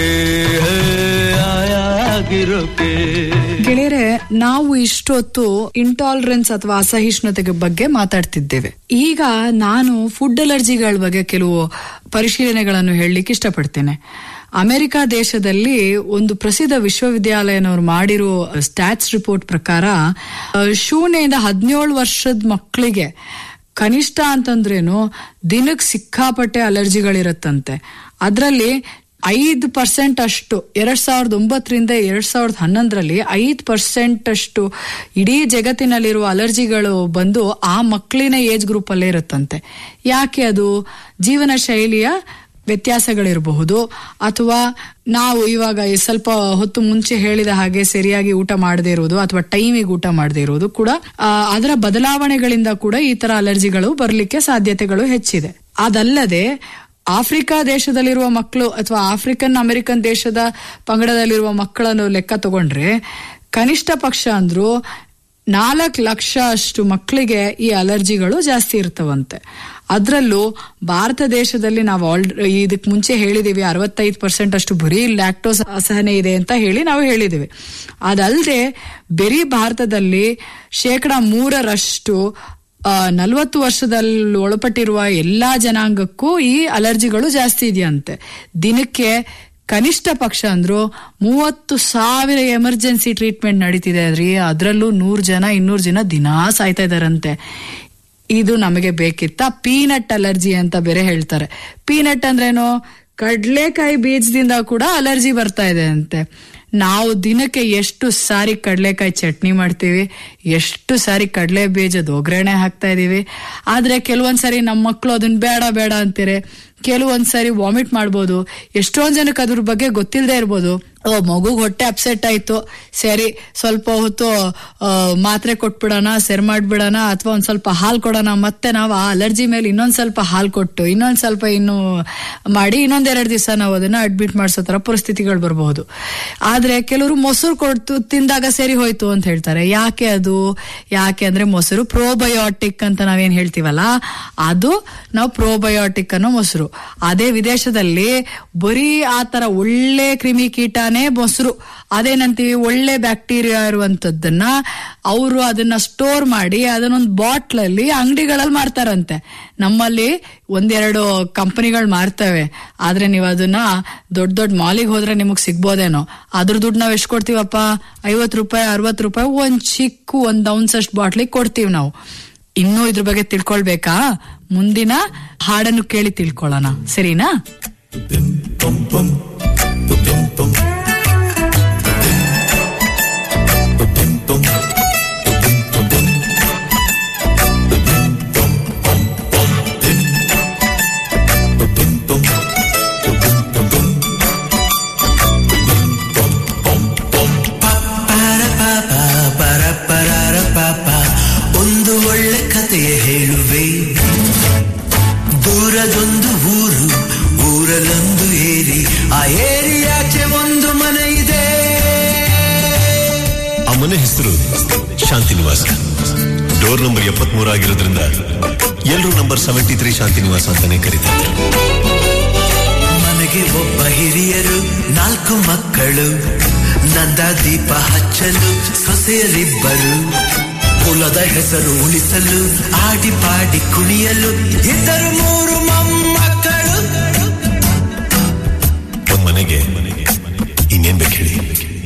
ಆಯಾಗಿರೋಕೆ ಗೆಳೆಯರೆ ನಾವು ಇಷ್ಟೊತ್ತು ಇಂಟಾಲರೆನ್ಸ್ ಅಥವಾ ಅಸಹಿಷ್ಣುತೆಗೆ ಬಗ್ಗೆ ಮಾತಾಡ್ತಿದ್ದೇವೆ ಈಗ ನಾನು ಫುಡ್ ಅಲರ್ಜಿಗಳ ಬಗ್ಗೆ ಕೆಲವು ಪರಿಶೀಲನೆಗಳನ್ನು ಹೇಳಲಿಕ್ಕೆ ಇಷ್ಟಪಡ್ತೇನೆ ಅಮೆರಿಕ ದೇಶದಲ್ಲಿ ಒಂದು ಪ್ರಸಿದ್ಧ ವಿಶ್ವವಿದ್ಯಾಲಯನವರು ಮಾಡಿರೋ ಸ್ಟ್ಯಾಟ್ಸ್ ರಿಪೋರ್ಟ್ ಪ್ರಕಾರ ಆ, ಶೂನ್ಯದಿಂದ ಹದಿನೇಳು ವರ್ಷದ ಮಕ್ಕಳಿಗೆ ಕನಿಷ್ಠ ಅಂತಂದ್ರೇನು ದಿನಕ್ಕೆ ಸಿಕ್ಕಾಪಟ್ಟೆ ಅಲರ್ಜಿಗಳಿರತ್ತಂತೆ ಅದರಲ್ಲಿ ಐದು ಪರ್ಸೆಂಟ್ ಅಷ್ಟು ಎರಡ್ ಸಾವಿರದ ಒಂಬತ್ತರಿಂದ ಎರಡ್ ಸಾವಿರದ ಹನ್ನೊಂದರಲ್ಲಿ ಐದು ಪರ್ಸೆಂಟ್ ಅಷ್ಟು ಇಡೀ ಜಗತ್ತಿನಲ್ಲಿರುವ ಅಲರ್ಜಿಗಳು ಬಂದು ಆ ಮಕ್ಕಳಿನ ಏಜ್ ಗ್ರೂಪ್ ಅಲ್ಲೇ ಇರುತ್ತಂತೆ ಯಾಕೆ ಅದು ಜೀವನ ಶೈಲಿಯ ವ್ಯತ್ಯಾಸಗಳಿರಬಹುದು ಅಥವಾ ನಾವು ಇವಾಗ ಈ ಸ್ವಲ್ಪ ಹೊತ್ತು ಮುಂಚೆ ಹೇಳಿದ ಹಾಗೆ ಸರಿಯಾಗಿ ಊಟ ಮಾಡದೇ ಇರುವುದು ಅಥವಾ ಟೈಮಿಗೆ ಊಟ ಮಾಡದೇ ಇರುವುದು ಕೂಡ ಆ, ಅದರ ಬದಲಾವಣೆಗಳಿಂದ ಕೂಡ ಈ ತರ ಅಲರ್ಜಿಗಳು ಬರಲಿಕ್ಕೆ ಸಾಧ್ಯತೆಗಳು ಹೆಚ್ಚಿದೆ ಅದಲ್ಲದೆ ಆಫ್ರಿಕಾ ದೇಶದಲ್ಲಿರುವ ಮಕ್ಕಳು ಅಥವಾ ಆಫ್ರಿಕನ್ ಅಮೆರಿಕನ್ ದೇಶದ ಪಂಗಡದಲ್ಲಿರುವ ಮಕ್ಕಳನ್ನು ಲೆಕ್ಕ ತಗೊಂಡ್ರೆ ಕನಿಷ್ಠ ಪಕ್ಷ ಅಂದ್ರು ನಾಲ್ಕು ಲಕ್ಷ ಅಷ್ಟು ಮಕ್ಕಳಿಗೆ ಈ ಅಲರ್ಜಿಗಳು ಜಾಸ್ತಿ ಇರ್ತವಂತೆ ಅದರಲ್ಲೂ ಭಾರತ ದೇಶದಲ್ಲಿ ನಾವು ಆಲ್ ಇದಕ್ ಮುಂಚೆ ಹೇಳಿದೀವಿ ಅರವತ್ತೈದು ಪರ್ಸೆಂಟ್ ಅಷ್ಟು ಬರೀ ಲ್ಯಾಕ್ಟೋಸ್ ಅಸಹನೆ ಇದೆ ಅಂತ ಹೇಳಿ ನಾವು ಹೇಳಿದೀವಿ ಅದಲ್ಲದೆ ಬರೀ ಭಾರತದಲ್ಲಿ ಶೇಕಡ ಮೂರರಷ್ಟು ನಲವತ್ತು ವರ್ಷದಲ್ಲಿ ಒಳಪಟ್ಟಿರುವ ಎಲ್ಲಾ ಜನಾಂಗಕ್ಕೂ ಈ ಅಲರ್ಜಿಗಳು ಜಾಸ್ತಿ ಇದೆಯಂತೆ ದಿನಕ್ಕೆ ಕನಿಷ್ಠ ಪಕ್ಷ ಅಂದ್ರು ಮೂವತ್ತು ಸಾವಿರ ಎಮರ್ಜೆನ್ಸಿ ಟ್ರೀಟ್ಮೆಂಟ್ ನಡೀತಿದೆ ರೀ ಅದರಲ್ಲೂ ನೂರು ಜನ ಇನ್ನೂರು ಜನ ದಿನಾ ಸಾಯ್ತಾ ಇದಾರಂತೆ ಇದು ನಮಗೆ ಬೇಕಿತ್ತ ಪೀನಟ್ ಅಲರ್ಜಿ ಅಂತ ಬೇರೆ ಹೇಳ್ತಾರೆ ಪೀನಟ್ ಅಂದ್ರೇನು ಕಡ್ಲೆಕಾಯಿ ಬೀಜದಿಂದ ಕೂಡ ಅಲರ್ಜಿ ಬರ್ತಾ ಇದೆ ಅಂತೆ ನಾವು ದಿನಕ್ಕೆ ಎಷ್ಟು ಸಾರಿ ಕಡಲೆಕಾಯಿ ಚಟ್ನಿ ಮಾಡ್ತೀವಿ ಎಷ್ಟು ಸಾರಿ ಕಡಲೆ ಬೀಜದ ಒಗ್ಗರಣೆ ಹಾಕ್ತಾ ಇದೀವಿ ಆದ್ರೆ ಕೆಲವೊಂದ್ಸರಿ ನಮ್ಮ ಮಕ್ಕಳು ಅದನ್ನ ಬೇಡ ಬೇಡ ಅಂತಾರೆ ಕೆಲವೊಂದ್ಸರಿ ವಾಮಿಟ್ ಮಾಡ್ಬೋದು ಎಷ್ಟೊಂದ್ ಜನಕ್ಕೆ ಅದ್ರ ಬಗ್ಗೆ ಗೊತ್ತಿಲ್ಲದೆ ಇರ್ಬೋದು ಓ ಮಗುಗ್ ಹೊಟ್ಟೆ ಅಪ್ಸೆಟ್ ಆಯ್ತು ಸರಿ ಸ್ವಲ್ಪ ಹೊತ್ತು ಆ, ಮಾತ್ರೆ ಕೊಟ್ಬಿಡೋಣ ಸೆರ್ ಮಾಡ್ಬಿಡೋಣ ಅಥವಾ ಒಂದ್ ಸ್ವಲ್ಪ ಹಾಲು ಕೊಡೋಣ ಮತ್ತೆ ನಾವು ಆ ಅಲರ್ಜಿ ಮೇಲೆ ಇನ್ನೊಂದ್ ಸ್ವಲ್ಪ ಹಾಲು ಕೊಟ್ಟು ಇನ್ನೊಂದ್ ಸ್ವಲ್ಪ ಇನ್ನು ಮಾಡಿ ಇನ್ನೊಂದೆರಡು ದಿವಸ ನಾವು ಅದನ್ನ ಅಡ್ಮಿಟ್ ಮಾಡಿಸೋ ತರ ಪರಿಸ್ಥಿತಿಗಳು ಬರಬಹುದು ಆದ್ರೆ ಕೆಲವರು ಮೊಸರು ಕೊಟ್ಟು ತಿಂದಾಗ ಸರಿ ಹೋಯ್ತು ಅಂತ ಹೇಳ್ತಾರೆ ಯಾಕೆ ಅದು ಯಾಕೆ ಅಂದ್ರೆ ಮೊಸರು ಪ್ರೋಬಯೋಟಿಕ್ ಅಂತ ನಾವೇನ್ ಹೇಳ್ತೀವಲ್ಲ ಅದು ನಾವು ಪ್ರೋಬಯೋಟಿಕ್ ಅನ್ನೋ ಮೊಸರು ಅದೇ ವಿದೇಶದಲ್ಲಿ ಬರೀ ಆ ತರ ಒಳ್ಳೆ ಕ್ರಿಮಿ ಕೀಟನೇ ಮೊಸರು ಅದೇನಂತೀವಿ ಒಳ್ಳೆ ಬ್ಯಾಕ್ಟೀರಿಯಾ ಇರುವಂತದ್ದನ್ನ ಅವರು ಅದನ್ನ ಸ್ಟೋರ್ ಮಾಡಿ ಅದನ್ನೊಂದು ಬಾಟ್ಲಲ್ಲಿ ಅಂಗಡಿಗಳಲ್ಲಿ ಮಾರ್ತಾರಂತೆ ನಮ್ಮಲ್ಲಿ ಒಂದೆರಡು ಕಂಪನಿಗಳು ಮಾರ್ತವೆ ಆದ್ರೆ ನೀವು ಅದನ್ನ ದೊಡ್ಡ ದೊಡ್ಡ ಮಾಲಿಗೆ ಹೋದ್ರೆ ನಿಮಗ್ ಸಿಗ್ಬೋದೇನೋ ಅದ್ರ ದುಡ್ಡು ನಾವ್ ಎಷ್ಟು ಕೊಡ್ತೀವಪ್ಪ ಐವತ್ ರೂಪಾಯಿ ಅರವತ್ ರೂಪಾಯಿ ಒಂದ್ ಚಿಕ್ಕ ಒಂದ್ ಔನ್ಸ್ ಅಷ್ಟು ಬಾಟ್ಲಿಗೆ ಕೊಡ್ತೀವಿ ನಾವು ಇನ್ನೂ ಇದ್ರ ಬಗ್ಗೆ ತಿಳ್ಕೊಳ್ಬೇಕಾ ಮುಂದಿನ ಹಾಡನ್ನು ಕೇಳಿ ತಿಳ್ಕೊಳ್ಳೋಣ ಸರಿನಾ ಒಂದು ಒಳ್ಳೆ ಕಥೆಯ ಹೇಳುವೆ ದೂರದೊಂದು ಊರು ಊರಲ್ಲೊಂದು ಏರಿ ಆ ಏರಿಯಾಚೆ ಒಂದು ಮನೆ ಇದೆ ಆ ಮನೆ ಹೆಸರು ಶಾಂತಿ ನಿವಾಸ ಡೋರ್ ನಂಬರ್ ಎಪ್ಪತ್ಮೂರು ಆಗಿರೋದ್ರಿಂದ ಎಲ್ಲರೂ ನಂಬರ್ ಸೆವೆಂಟಿ ತ್ರೀ ಶಾಂತಿ ನಿವಾಸ ಅಂತಾನೆ ಕರೀತಾ ಇದ್ರು ಮನೆಗೆ ಒಬ್ಬ ಹಿರಿಯರು ನಾಲ್ಕು ಮಕ್ಕಳು ನಂದ ದೀಪ ಹಚ್ಚಲು ಸೊಸೆಯರಿಬ್ಬರು ಕುಲದ ಹೆಸರು ಉಳಿಸಲು ಆಡಿ ಪಾಡಿ ಕುಣಿಯಲು ಇದ್ದರು ಮೂರು ಮೊಮ್ಮಕ್ಕಳು ಒಂದ್ ಮನೆಗೆ ಇನ್ನೇನ್ ಬೇಕು ಹೇಳಿ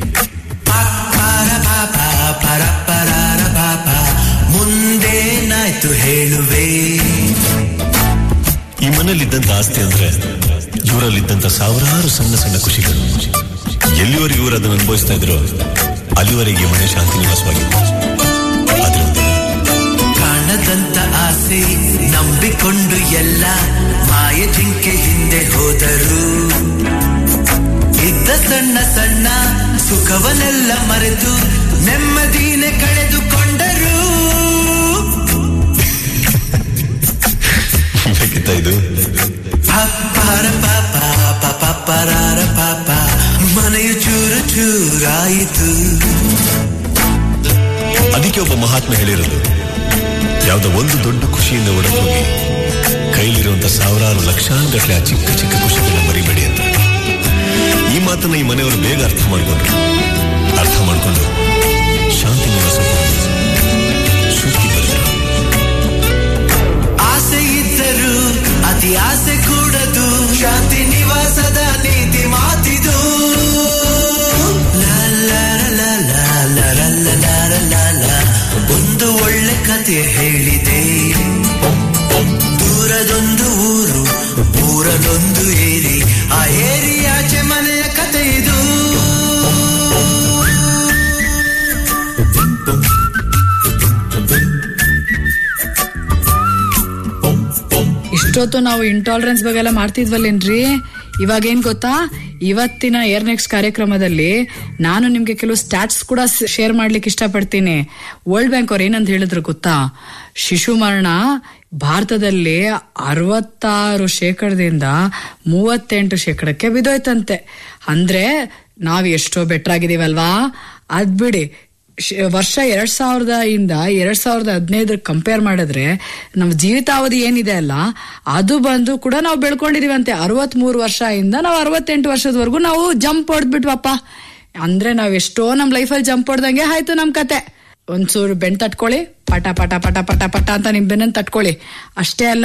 ಪರ ಪಾಪ ಪರ ಪರಾರ ಪಾಪ ಮುಂದೇನಾಯ್ತು ಹೇಳುವೆ ಈ ಮನೇಲಿದ್ದಂತ ಆಸ್ತಿ ಅಂದ್ರೆ ಇವರಲ್ಲಿದ್ದಂತ ಸಾವಿರಾರು ಸಣ್ಣ ಸಣ್ಣ ಖುಷಿಗಳು ಎಲ್ಲಿವರೆಗೆ ಇವರು ಅದನ್ನು ಅನುಭವಿಸ್ತಾ ಇದ್ರು ಅಲ್ಲಿವರೆಗೆ ಈ ಮನೆ ಶಾಂತಿ ನಿವಾಸವಾಗಿತ್ತು ಆದ್ರೆ ಒಂದು ಕಾಣದಂತ ಆಸೆ ನಂಬಿಕೊಂಡು ಎಲ್ಲ ಮಾಯ ಜಿಂಕೆ ಹಿಂದೆ ಹೋದರು ಇದ್ದ ಸಣ್ಣ ಸಣ್ಣ ಸುಖವನ್ನೆಲ್ಲ ಮರೆತು ನೆಮ್ಮದಿನೇ ಕಳೆದುಕೊಂಡರು ಬೇಕಿತ್ತ ಇದು ಅಪ್ಪಾರ ಪಾಪ ಪಾಪ ಪರಾರ ಪಾಪ ಮನೆಯು ಚೂರು ಚೂರಾಯಿತು ಅದಕ್ಕೆ ಒಬ್ಬ ಮಹಾತ್ಮ ಹೇಳಿರೋದು ಯಾವುದೋ ಒಂದು ದೊಡ್ಡ ಖುಷಿಯಿಂದ ಒಡಕೋಗಿ ಕೈಲಿರುವಂತ ಸಾವಿರಾರು ಲಕ್ಷಾನುಗಟ್ಟಲೆ ಆ ಚಿಕ್ಕ ಚಿಕ್ಕ ಖುಷಿಗಳನ್ನ ಮರಿಬೇಡಿ ಅಂತ ಈ ಮಾತನ್ನ ಈ ಮನೆಯವರು ಬೇಗ ಅರ್ಥ ಮಾಡ್ಕೊಂಡ್ರು ಅರ್ಥ ಮಾಡ್ಕೊಂಡು ಶಾಂತಿ ನಿವಾಸ ಶ್ರುತಿ ಬರೆದ್ರು ಆಸೆ ಇದ್ದರು ಅತಿ ಆಸೆ ಕೂಡದು ಶಾಂತಿ ನಿವಾಸದ ನೀತಿ ಮಾತಿದು ಲಾ ಲಾ ಲಾ ಲಾ ಲಾ ಲಾ ಲಾ ಲಾ ಲಾ ಲಾ ಲಾ. ಒಂದು ಒಳ್ಳೆ ಕಥೆ ಹೇಳಿದೆ ದೂರದೊಂದು ಊರು ಊರದೊಂದು ಏರಿ ಆ ಏರಿಯಾಚೆ ಮನೆಯ ಕಥೆ ಇದು ಇಷ್ಟೊತ್ತು ನಾವು ಇಂಟಾಲರೆನ್ಸ್ ಬಗ್ಗೆ ಎಲ್ಲ ಮಾಡ್ತಿದ್ವಲ್ಲೇನ್ರಿ ಇವಾಗ ಏನ್ ಗೊತ್ತಾ ಇವತ್ತಿನ ಏರ್ ನೆಕ್ಸ್ಟ್ ಕಾರ್ಯಕ್ರಮದಲ್ಲಿ ನಾನು ನಿಮ್ಗೆ ಕೆಲವು ಸ್ಟಾಟ್ಸ್ ಕೂಡ ಶೇರ್ ಮಾಡ್ಲಿಕ್ಕೆ ಇಷ್ಟಪಡ್ತೀನಿ ವರ್ಲ್ಡ್ ಬ್ಯಾಂಕ್ ಅವ್ರು ಏನಂತ ಹೇಳಿದ್ರು ಗೊತ್ತಾ ಶಿಶು ಮರಣ ಭಾರತದಲ್ಲಿ ಅರವತ್ತಾರು ಶೇಕಡದಿಂದ ಮೂವತ್ತೆಂಟು ಶೇಕಡಕ್ಕೆ ಬಿದ್ದೋಯ್ತಂತೆ ಅಂದ್ರೆ ನಾವ್ ಎಷ್ಟೋ ಬೆಟರ್ ಆಗಿದೀವಲ್ವಾ ಅದ್ ಬಿಡಿ ಶ್- ವರ್ಷ ಎರಡ್ ಸಾವಿರದ ಇಂದ ಎರಡ್ ಸಾವಿರದ ಹದಿನೈದರ ಕಂಪೇರ್ ಮಾಡಿದ್ರೆ ನಮ್ಮ ಜೀವಿತಾವಧಿ ಏನಿದೆ ಅಲ್ಲ ಅದು ಬಂದು ಕೂಡ ನಾವು ಬೆಳ್ಕೊಂಡಿದೀವಂತೆ ಅರವತ್ ಮೂರು ವರ್ಷ ಇಂದ ನಾವು ಅರವತ್ತೆಂಟು ವರ್ಷದವರೆಗೂ ನಾವು ಜಂಪ್ ಹೊಡೆದ್ಬಿಟ್ವಪ್ಪ ಅಂದ್ರೆ ನಾವ್ ಎಷ್ಟೋ ನಮ್ ಲೈಫಲ್ಲಿ ಜಂಪ್ ಹೊಡ್ದಂಗೆ ಆಯ್ತು ನಮ್ ಕತೆ ಒಂಚೂರು ಬೆಣ್ ತಟ್ಕೊಳ್ಳಿ ಪಟ ಪಟ ಪಟ ಪಟ ಪಟ ಅಂತ ನಿಮ್ ಬೆನ್ನನ್ ತಟ್ಕೊಳ್ಳಿ ಅಷ್ಟೇ ಅಲ್ಲ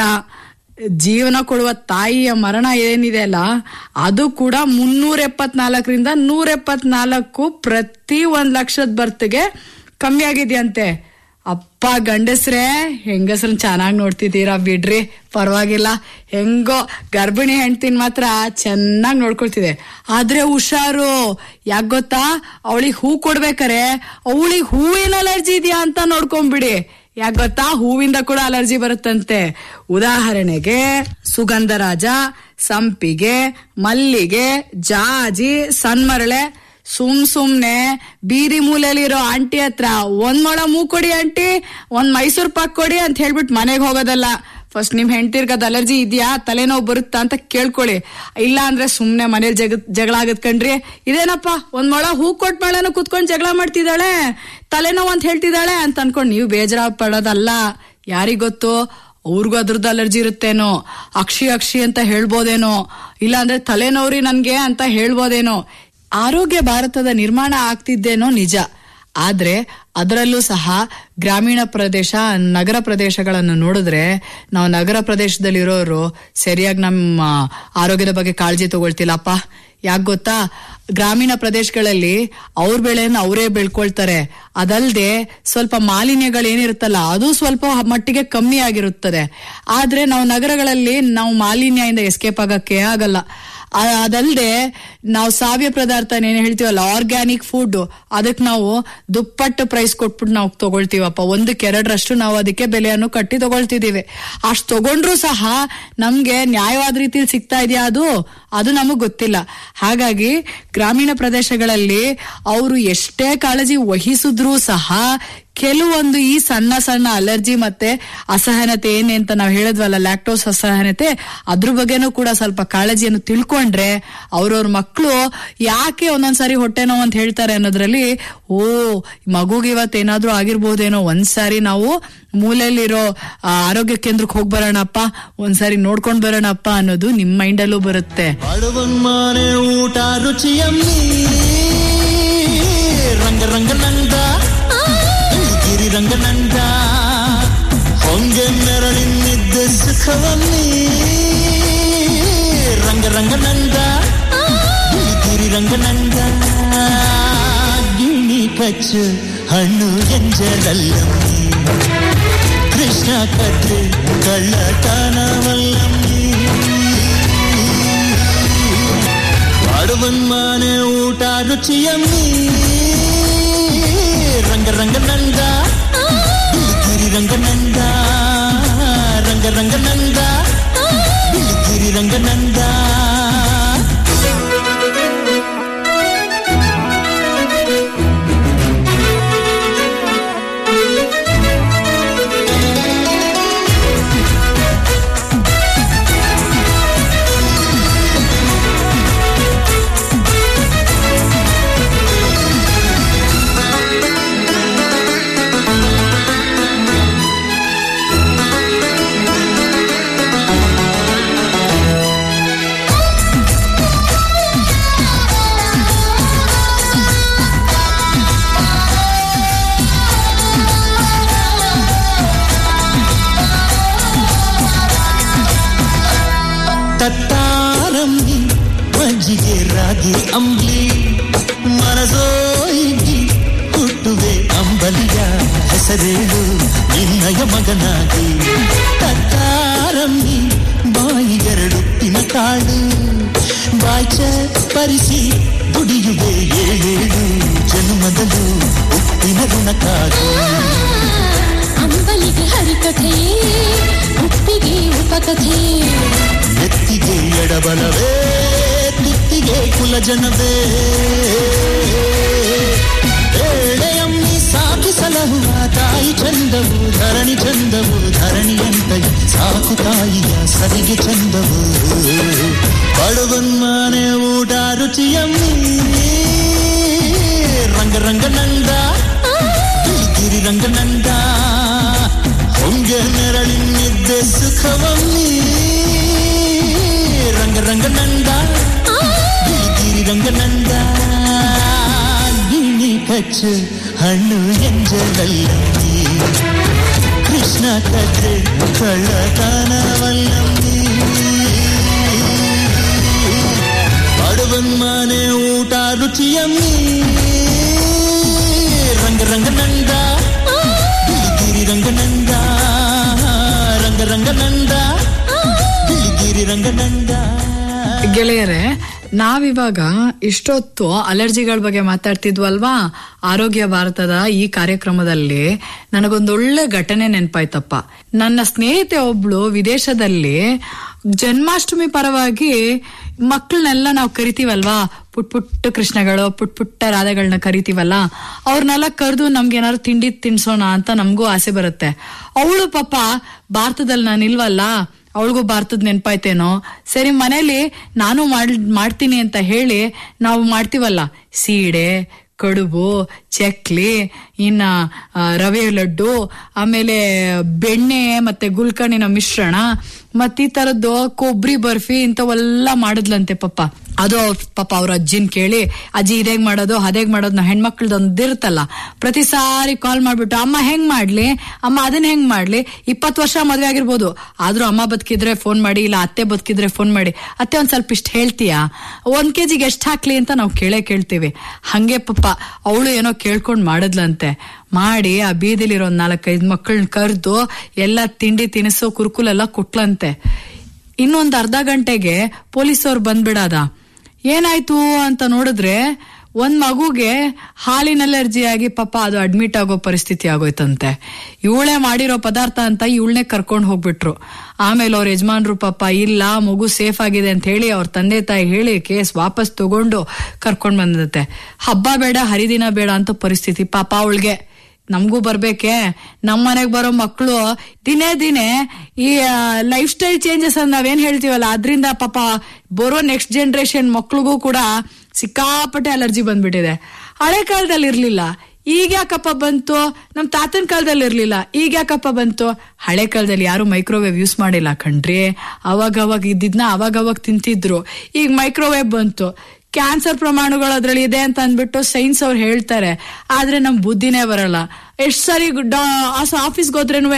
ಜೀವನ ಕೊಡುವ ತಾಯಿಯ ಮರಣ ಏನಿದೆ ಅಲ್ಲ ಅದು ಕೂಡ ಮುನ್ನೂರ ಎಪ್ಪತ್ನಾಲ್ಕರಿಂದ ನೂರ ಎಪ್ಪತ್ನಾಲ್ಕು ಪ್ರತಿ ಒಂದ್ ಲಕ್ಷದ ಬರ್ತಿಗೆ ಕಮ್ಮಿ ಆಗಿದ್ಯಂತೆ ಅಪ್ಪ ಗಂಡಸ್ರೇ ಹೆಂಗಸ್ರನ್ ಚೆನ್ನಾಗಿ ನೋಡ್ತಿದ್ದೀರಾ ಬಿಡ್ರಿ ಪರವಾಗಿಲ್ಲ ಹೆಂಗೋ ಗರ್ಭಿಣಿ ಹೆಂಡ್ತಿನ್ ಮಾತ್ರ ಚೆನ್ನಾಗಿ ನೋಡ್ಕೊಳ್ತಿದೆ ಆದ್ರೆ ಹುಷಾರು ಯಾಕ್ ಗೊತ್ತಾ ಅವಳಿಗೆ ಹೂ ಕೊಡ್ಬೇಕಾರೆ ಅವಳಿಗೆ ಹೂವಿನ ಅಲರ್ಜಿ ಇದೆಯಾ ಅಂತ ನೋಡ್ಕೊಂಬಿಡಿ ಯಾಕ್ ಗೊತ್ತಾ ಹೂವಿಂದ ಕೂಡ ಅಲರ್ಜಿ ಬರುತ್ತಂತೆ ಉದಾಹರಣೆಗೆ ಸುಗಂಧರಾಜ ಸಂಪಿಗೆ ಮಲ್ಲಿಗೆ ಜಾಜಿ ಸನ್ಮರಳೆ ಸುಮ್ ಸುಮ್ನೆ ಬೀದಿ ಮೂಲೆಯಲ್ಲಿರೋ ಆಂಟಿ ಹತ್ರ ಒಂದ್ ಮೊಳ ಮೂ ಕೊಡಿ ಆಂಟಿ ಒಂದ್ ಮೈಸೂರ್ ಪಾಕ್ ಕೊಡಿ ಅಂತ ಹೇಳ್ಬಿಟ್ಟು ಮನೆಗೆ ಹೋಗೋದಲ್ಲ ಫಸ್ಟ್ ನಿಮ್ ಹೆಂಡತಿರ್ಗದ ಅಲರ್ಜಿ ಇದೆಯಾ ತಲೆನೋವು ಬರುತ್ತಾ ಅಂತ ಕೇಳ್ಕೊಳ್ಳಿ ಇಲ್ಲ ಅಂದ್ರೆ ಸುಮ್ನೆ ಮನೇಲಿ ಜಗ ಜಗಳ ಆಗತ್ ಕಣ್ರಿ ಇದೇನಪ್ಪ ಒಂದ್ ಮೊಳ ಹೂ ಕೊಟ್ ಮೇಳನು ಕುತ್ಕೊಂಡ್ ಜಗಳ ಮಾಡ್ತಿದ್ದಾಳೆ ತಲೆನೋವು ಅಂತ ಹೇಳ್ತಿದ್ದಾಳೆ ಅಂತ ಅನ್ಕೊಂಡ್ ನೀವು ಬೇಜಾರ ಪಡೋದಲ್ಲ ಯಾರಿಗ್ ಗೊತ್ತು ಅವ್ರಿಗೂ ಅದ್ರದ್ದು ಅಲರ್ಜಿ ಇರುತ್ತೇನೋ ಅಕ್ಷಿ ಅಕ್ಷಿ ಅಂತ ಹೇಳ್ಬೋದೇನೋ ಇಲ್ಲ ಅಂದ್ರೆ ತಲೆನೋವ್ರಿ ನನ್ಗೆ ಅಂತ ಹೇಳ್ಬೋದೇನೋ ಆರೋಗ್ಯ ಭಾರತದ ನಿರ್ಮಾಣ ಆಗ್ತಿದ್ದೇನೋ ನಿಜ ಆದ್ರೆ ಅದರಲ್ಲೂ ಸಹ ಗ್ರಾಮೀಣ ಪ್ರದೇಶ ನಗರ ಪ್ರದೇಶಗಳನ್ನು ನೋಡಿದ್ರೆ ನಾವು ನಗರ ಪ್ರದೇಶದಲ್ಲಿರೋರು ಸರಿಯಾಗಿ ನಮ್ಮ ಆರೋಗ್ಯದ ಬಗ್ಗೆ ಕಾಳಜಿ ತಗೊಳ್ತಿಲ್ಲಪ್ಪ ಯಾಕೆ ಗೊತ್ತಾ ಗ್ರಾಮೀಣ ಪ್ರದೇಶಗಳಲ್ಲಿ ಅವ್ರ ಬೆಳೆಯನ್ನು ಅವರೇ ಬೆಳ್ಕೊಳ್ತಾರೆ ಅದಲ್ಲದೆ ಸ್ವಲ್ಪ ಮಾಲಿನ್ಯಗಳೇನಿರುತ್ತಲ್ಲ ಅದು ಸ್ವಲ್ಪ ಮಟ್ಟಿಗೆ ಕಮ್ಮಿ ಆಗಿರುತ್ತದೆ ಆದ್ರೆ ನಾವು ನಗರಗಳಲ್ಲಿ ನಾವು ಮಾಲಿನ್ಯದಿಂದ ಎಸ್ಕೇಪ್ ಆಗಕ್ಕೆ ಆಗಲ್ಲ ಆ- ಅದಲ್ದೆ ನಾವು ಸಾವ್ಯ ಪದಾರ್ಥ ಏನ್ ಹೇಳ್ತೀವಲ್ಲ ಆರ್ಗ್ಯಾನಿಕ್ ಫುಡ್ ಅದಕ್ಕೆ ನಾವು ದುಪ್ಪಟ್ಟು ಪ್ರೈಸ್ ಕೊಟ್ಬಿಟ್ಟು ನಾವು ತಗೊಳ್ತೀವಪ್ಪ ಒಂದಕ್ಕೆ ಎರಡರಷ್ಟು ನಾವು ಅದಕ್ಕೆ ಬೆಲೆಯನ್ನು ಕಟ್ಟಿ ತಗೊಳ್ತಿದೀವಿ ಅಷ್ಟು ತಗೊಂಡ್ರು ಸಹ ನಮ್ಗೆ ನ್ಯಾಯವಾದ ರೀತಿಯಲ್ಲಿ ಸಿಗ್ತಾ ಇದೆಯಾ ಅದು ಅದು ನಮಗ್ ಗೊತ್ತಿಲ್ಲ ಹಾಗಾಗಿ ಗ್ರಾಮೀಣ ಪ್ರದೇಶಗಳಲ್ಲಿ ಅವರು ಎಷ್ಟೇ ಕಾಳಜಿ ವಹಿಸಿದ್ರೂ ಸಹ ಕೆಲವೊಂದು ಈ ಸಣ್ಣ ಸಣ್ಣ ಅಲರ್ಜಿ ಮತ್ತೆ ಅಸಹನತೆ ಏನೇ ಅಂತ ನಾವು ಹೇಳಿದ್ವಲ್ಲ ಲ್ಯಾಕ್ಟೋಸ್ ಅಸಹನತೆ ಅದ್ರ ಬಗ್ಗೆನೂ ಕೂಡ ಸ್ವಲ್ಪ ಕಾಳಜಿಯನ್ನು ತಿಳ್ಕೊಂಡ್ರೆ ಅವ್ರವ್ರ ಮಕ್ಕಳು ಯಾಕೆ ಒಂದೊಂದ್ಸಾರಿ ಹೊಟ್ಟೆ ನೋವು ಅಂತ ಹೇಳ್ತಾರೆ ಅನ್ನೋದ್ರಲ್ಲಿ ಓ ಮಗುಗೆ ಇವತ್ತೇನಾದ್ರೂ ಆಗಿರ್ಬೋದೇನೋ ಒಂದ್ಸಾರಿ ನಾವು ಮೂಲೆಯಲ್ಲಿರೋ ಆ, ಆರೋಗ್ಯ ಕೇಂದ್ರಕ್ಕೆ ಹೋಗಿ ಬರೋಣಪ್ಪ ಒಂದ್ಸಾರಿ ನೋಡ್ಕೊಂಡ್ ಬರೋಣಪ್ಪ ಅನ್ನೋದು ನಿಮ್ ಮೈಂಡಲ್ಲೂ ಬರುತ್ತೆ ಮನೆ ಊಟ ರುಚಿಯಮ್ಮಿ ರಂಗ ರಂಗ ನಂದ ಗಿರಿ ರಂಗ ನಂದ ಹೊಂಗೆ ನೆರಳಿನಿದ್ದ ಸುಖವಮ್ಮಿ ರಂಗ ರಂಗ ನಂದ ಗಿರಿ ರಂಗ ನಂದ ಗಿಣಿ ಕಚ್ಚು ಹಣ್ಣು ಎಂಜಲಲ್ಲಮ್ಮಿ ಕೃಷ್ಣ ಕದ್ದು ಕಳ್ಳತನವಲ್ಲಮ್ಮಿ ಮಾಡುವನ್ ಮಾನೆ ಊಟ ರುಚಿಯಮ್ಮಿ ರಂಗ ರಂಗ ನಂದ ಗಿರಿ ರಂಗ ನಂದ ರಂಗ ರಂಗ ನಂದ ಗಿರಿ ರಂಗ ನಂದ ತತ್ತಾರಮ್ಮಿ ಮಜ್ಜಿಗೆ ರಾಗಿ ಅಂಬ್ಲಿ ಮನಸೋಗಿ ಹುಟ್ಟುವೆ ಅಂಬಲಿಯ ಹೆಸರೇಳು ನಿನ್ನಯ ಮಗನಾಗಿ ತತ್ತಾರಮ್ಮಿ ಬಾಯಿಗೆರಡುಪ್ಪಿನ ಕಾಡು ಬಾಯ್ಚ ಪರಿಸಿ ದುಡಿಯುವೆ ಏಳೇಳು ಜನ್ಮದಲು ಉಪ್ಪಿನ ಋಣಕ್ಕಾಗು ಅಂಬಲಿಗೆ ಹರಿಕಥೆಯೇ ಉಪ್ಪಿಗೆ ಉಪಕಥೆಯೇ ನೆತ್ತಿಗೆ ಎಡಬಲವೇ ತುತ್ತಿಗೆ ಕುಲಜನವೇ ಏಳೆಯಮ್ಮಿ ಸಾಕಿ ಸಲಹುವ ತಾಯಿ ಚಂದವು ಧರಣಿ ಚಂದವು ಧರಣಿಯಂತ ಸಾಕು ತಾಯಿಯ ಸರಿಗೆ ಚಂದವು ಬಡವನ್ಮಾನೆ ಊಟ ರುಚಿಯಮ್ಮಿ ರಂಗ ರಂಗ ನಂದ ಗಿರಿ ರಂಗ ನಂದ ಹೊಂಗೆ ನೆರಳಿನಿದ್ದೆ ಸುಖವಮ್ಮಿ ರಂಗ ರಂಗ ನಂದ ಗಿರಿ ರಂಗ ನಂದ ಗಿಣಿ ಕಚ್ಚು ಹಣ್ಣು ಎಂಜಲಲ್ಲಮ್ಮಿ ಕೃಷ್ಣ ಕದ್ರೆ ಕಳ್ಳತನವಲ್ಲಮ್ಮಿ ಬಡವನ್ ಮನೆ ಊಟ ರುಚಿಯಮ್ಮಿ ರಂಗ ರಂಗ ನಂದ ಗಿರಿ ರಂಗ ನಂದ ರಂಗ ರಂಗ ನಂದ ಗಿರಿ ರಂಗ ನಂದ ಗೆಳೆಯರೆ ನಾವಿವಾಗ ಇಷ್ಟೊತ್ತು ಅಲರ್ಜಿಗಳ ಬಗ್ಗೆ ಮಾತಾಡ್ತಿದ್ವಲ್ವಾ ಆರೋಗ್ಯ ಭಾರತದ ಈ ಕಾರ್ಯಕ್ರಮದಲ್ಲಿ ನನಗೊಂದೊಳ್ಳೆ ಘಟನೆ ನೆನ್ಪಾಯ್ತಪ್ಪ ನನ್ನ ಸ್ನೇಹಿತೆ ಒಬ್ಳು ವಿದೇಶದಲ್ಲಿ ಜನ್ಮಾಷ್ಟಮಿ ಪರವಾಗಿ ಮಕ್ಕಳನ್ನೆಲ್ಲ ನಾವು ಕರಿತೀವಲ್ವಾ ಪುಟ್ ಪುಟ್ಟ ಕೃಷ್ಣಗಳು ಪುಟ್ ಪುಟ್ಟ ರಾಧೆಗಳನ್ನ ಕರಿತೀವಲ್ಲ ಅವ್ರನ್ನೆಲ್ಲ ಕರೆದು ನಮ್ಗೆ ಏನಾದ್ರು ತಿಂಡಿ ತಿನ್ಸೋಣ ಅಂತ ನಮಗೂ ಆಸೆ ಬರುತ್ತೆ ಅವಳು ಪಾಪ ಭಾರತದಲ್ಲಿ ನಾನು ಇಲ್ವಲ್ಲ ಅವಳಿಗೂ ಭಾರತದ ನೆನ್ಪಾಯ್ತೇನೋ ಸರಿ ಮನೇಲಿ ನಾನು ಮಾಡ್ ಮಾಡ್ತೀನಿ ಅಂತ ಹೇಳಿ ನಾವು ಮಾಡ್ತೀವಲ್ಲ ಸೀಡೆ ಕಡುಬು ಚಕ್ಲಿ ಇನ್ನ ಆ, ರವೆ ಲಡ್ಡು ಆಮೇಲೆ ಬೆಣ್ಣೆ ಮತ್ತೆ ಗುಲ್ಕಣಿನ ಮಿಶ್ರಣ ಮತ್ ಈ ತರದ್ದು ಕೊಬ್ಬರಿ ಬರ್ಫಿ ಇಂಥವೆಲ್ಲ ಮಾಡಿದ್ಲಂತೆ ಪಾಪ ಅದು ಅವ್ರ್ ಪಾಪ ಅವ್ರ ಅಜ್ಜಿನ್ ಕೇಳಿ ಅಜ್ಜಿ ಇದೇಗ್ ಮಾಡೋದು ಅದೇಗ್ ಮಾಡೋದು ನಾವು ಹೆಣ್ಮಕ್ಳದ್ದು ಒಂದಿರುತ್ತಲ್ಲ ಪ್ರತಿ ಸಾರಿ ಕಾಲ್ ಮಾಡ್ಬಿಟ್ಟು ಅಮ್ಮ ಹೆಂಗ್ ಮಾಡ್ಲಿ ಅಮ್ಮ ಅದನ್ನ ಹೆಂಗ್ ಮಾಡ್ಲಿ ಇಪ್ಪತ್ತು ವರ್ಷ ಮದ್ವೆ ಆಗಿರ್ಬೋದು ಆದ್ರೂ ಅಮ್ಮ ಬದುಕಿದ್ರೆ ಫೋನ್ ಮಾಡಿ ಇಲ್ಲ ಅತ್ತೆ ಬದುಕಿದ್ರೆ ಫೋನ್ ಮಾಡಿ ಅತ್ತೆ ಒಂದ್ ಸ್ವಲ್ಪ ಇಷ್ಟ ಹೇಳ್ತೀಯಾ ಒಂದ್ ಕೆಜಿಗೆ ಎಷ್ಟ್ ಹಾಕ್ಲಿ ಅಂತ ನಾವು ಕೇಳೇ ಕೇಳ್ತೀವಿ ಹಂಗೆ ಪಾಪ ಅವಳು ಏನೋ ಕೇಳ್ಕೊಂಡ್ ಮಾಡಿದ್ಲಂತೆ ಮಾಡಿ ಆ ಬೀದಿಲಿರೋ ಒಂದ್ ನಾಲ್ಕೈದು ಮಕ್ಕಳನ್ನ ಕರೆದು ಎಲ್ಲ ತಿಂಡಿ ತಿನಿಸು ಕುರುಕುಲೆಲ್ಲ ಕೊಟ್ಲಂತೆ ಇನ್ನೊಂದ್ ಅರ್ಧ ಗಂಟೆಗೆ ಪೊಲೀಸವ್ರು ಬಂದ್ಬಿಡಾದ ಏನಾಯ್ತು ಅಂತ ನೋಡಿದ್ರೆ ಒಂದ್ ಮಗುಗೆ ಹಾಲಿನ ಅಲರ್ಜಿ ಆಗಿ ಪಾಪ ಅದು ಅಡ್ಮಿಟ್ ಆಗೋ ಪರಿಸ್ಥಿತಿ ಆಗೋಯ್ತಂತೆ ಇವಳೇ ಮಾಡಿರೋ ಪದಾರ್ಥ ಅಂತ ಇವಳನ್ನೇ ಕರ್ಕೊಂಡ್ ಹೋಗ್ಬಿಟ್ರು ಆಮೇಲೆ ಅವ್ರ ಯಜಮಾನ್ರು ಪಾಪ ಇಲ್ಲ ಮಗು ಸೇಫ್ ಆಗಿದೆ ಅಂತ ಹೇಳಿ ಅವ್ರ ತಂದೆ ತಾಯಿ ಹೇಳಿ ಕೇಸ್ ವಾಪಸ್ ತಗೊಂಡು ಕರ್ಕೊಂಡ್ ಬಂದತ್ತೆ ಹಬ್ಬ ಬೇಡ ಹರಿದಿನ ಬೇಡ ಅಂತ ಪರಿಸ್ಥಿತಿ ಪಾಪ ಅವಳಿಗೆ ನಮಗೂ ಬರ್ಬೇಕೆ ನಮ್ಮ ಮನೆಗ್ ಬರೋ ಮಕ್ಕಳು ದಿನೇ ದಿನೇ ಈ ಲೈಫ್ ಸ್ಟೈಲ್ ಚೇಂಜಸ್ ಅಂತ ನಾವೇನ್ ಹೇಳ್ತೀವಲ್ಲ ಅದರಿಂದ ಪಾಪ ಬರೋ ನೆಕ್ಸ್ಟ್ ಜನರೇಷನ್ ಮಕ್ಳಿಗೂ ಕೂಡ ಸಿಕ್ಕಾಪಟ್ಟೆ ಅಲರ್ಜಿ ಬಂದ್ಬಿಟ್ಟಿದೆ ಹಳೆ ಕಾಲದಲ್ಲಿ ಇರ್ಲಿಲ್ಲ ಈಗ ಯಾಕಪ್ಪ ಬಂತು ನಮ್ ತಾತನ ಕಾಲದಲ್ಲಿ ಇರ್ಲಿಲ್ಲ ಈಗ ಯಾಕಪ್ಪ ಬಂತು ಹಳೆ ಕಾಲದಲ್ಲಿ ಯಾರು ಮೈಕ್ರೋವೇವ್ ಯೂಸ್ ಮಾಡಿಲ್ಲ ಕಣ್ರಿ ಅವಾಗ ಅವಾಗ ಇದ್ದಿದ್ನ ಅವಾಗ ಅವಾಗ ತಿಂತಿದ್ರು ಈಗ ಮೈಕ್ರೋವೇವ್ ಬಂತು ಕ್ಯಾನ್ಸರ್ ಪ್ರಮಾಣಗಳು ಅದ್ರಲ್ಲಿ ಇದೆ ಅಂತ ಅಂದ್ಬಿಟ್ಟು ಸೈನ್ಸ್ ಅವ್ರು ಹೇಳ್ತಾರೆ ಆದ್ರೆ ನಮ್ ಬುದ್ಧಿನೇ ಬರಲ್ಲ ಎಷ್ಟ್ ಸರಿ ಆಫೀಸ್ಗೆ ಹೋದ್ರೇನು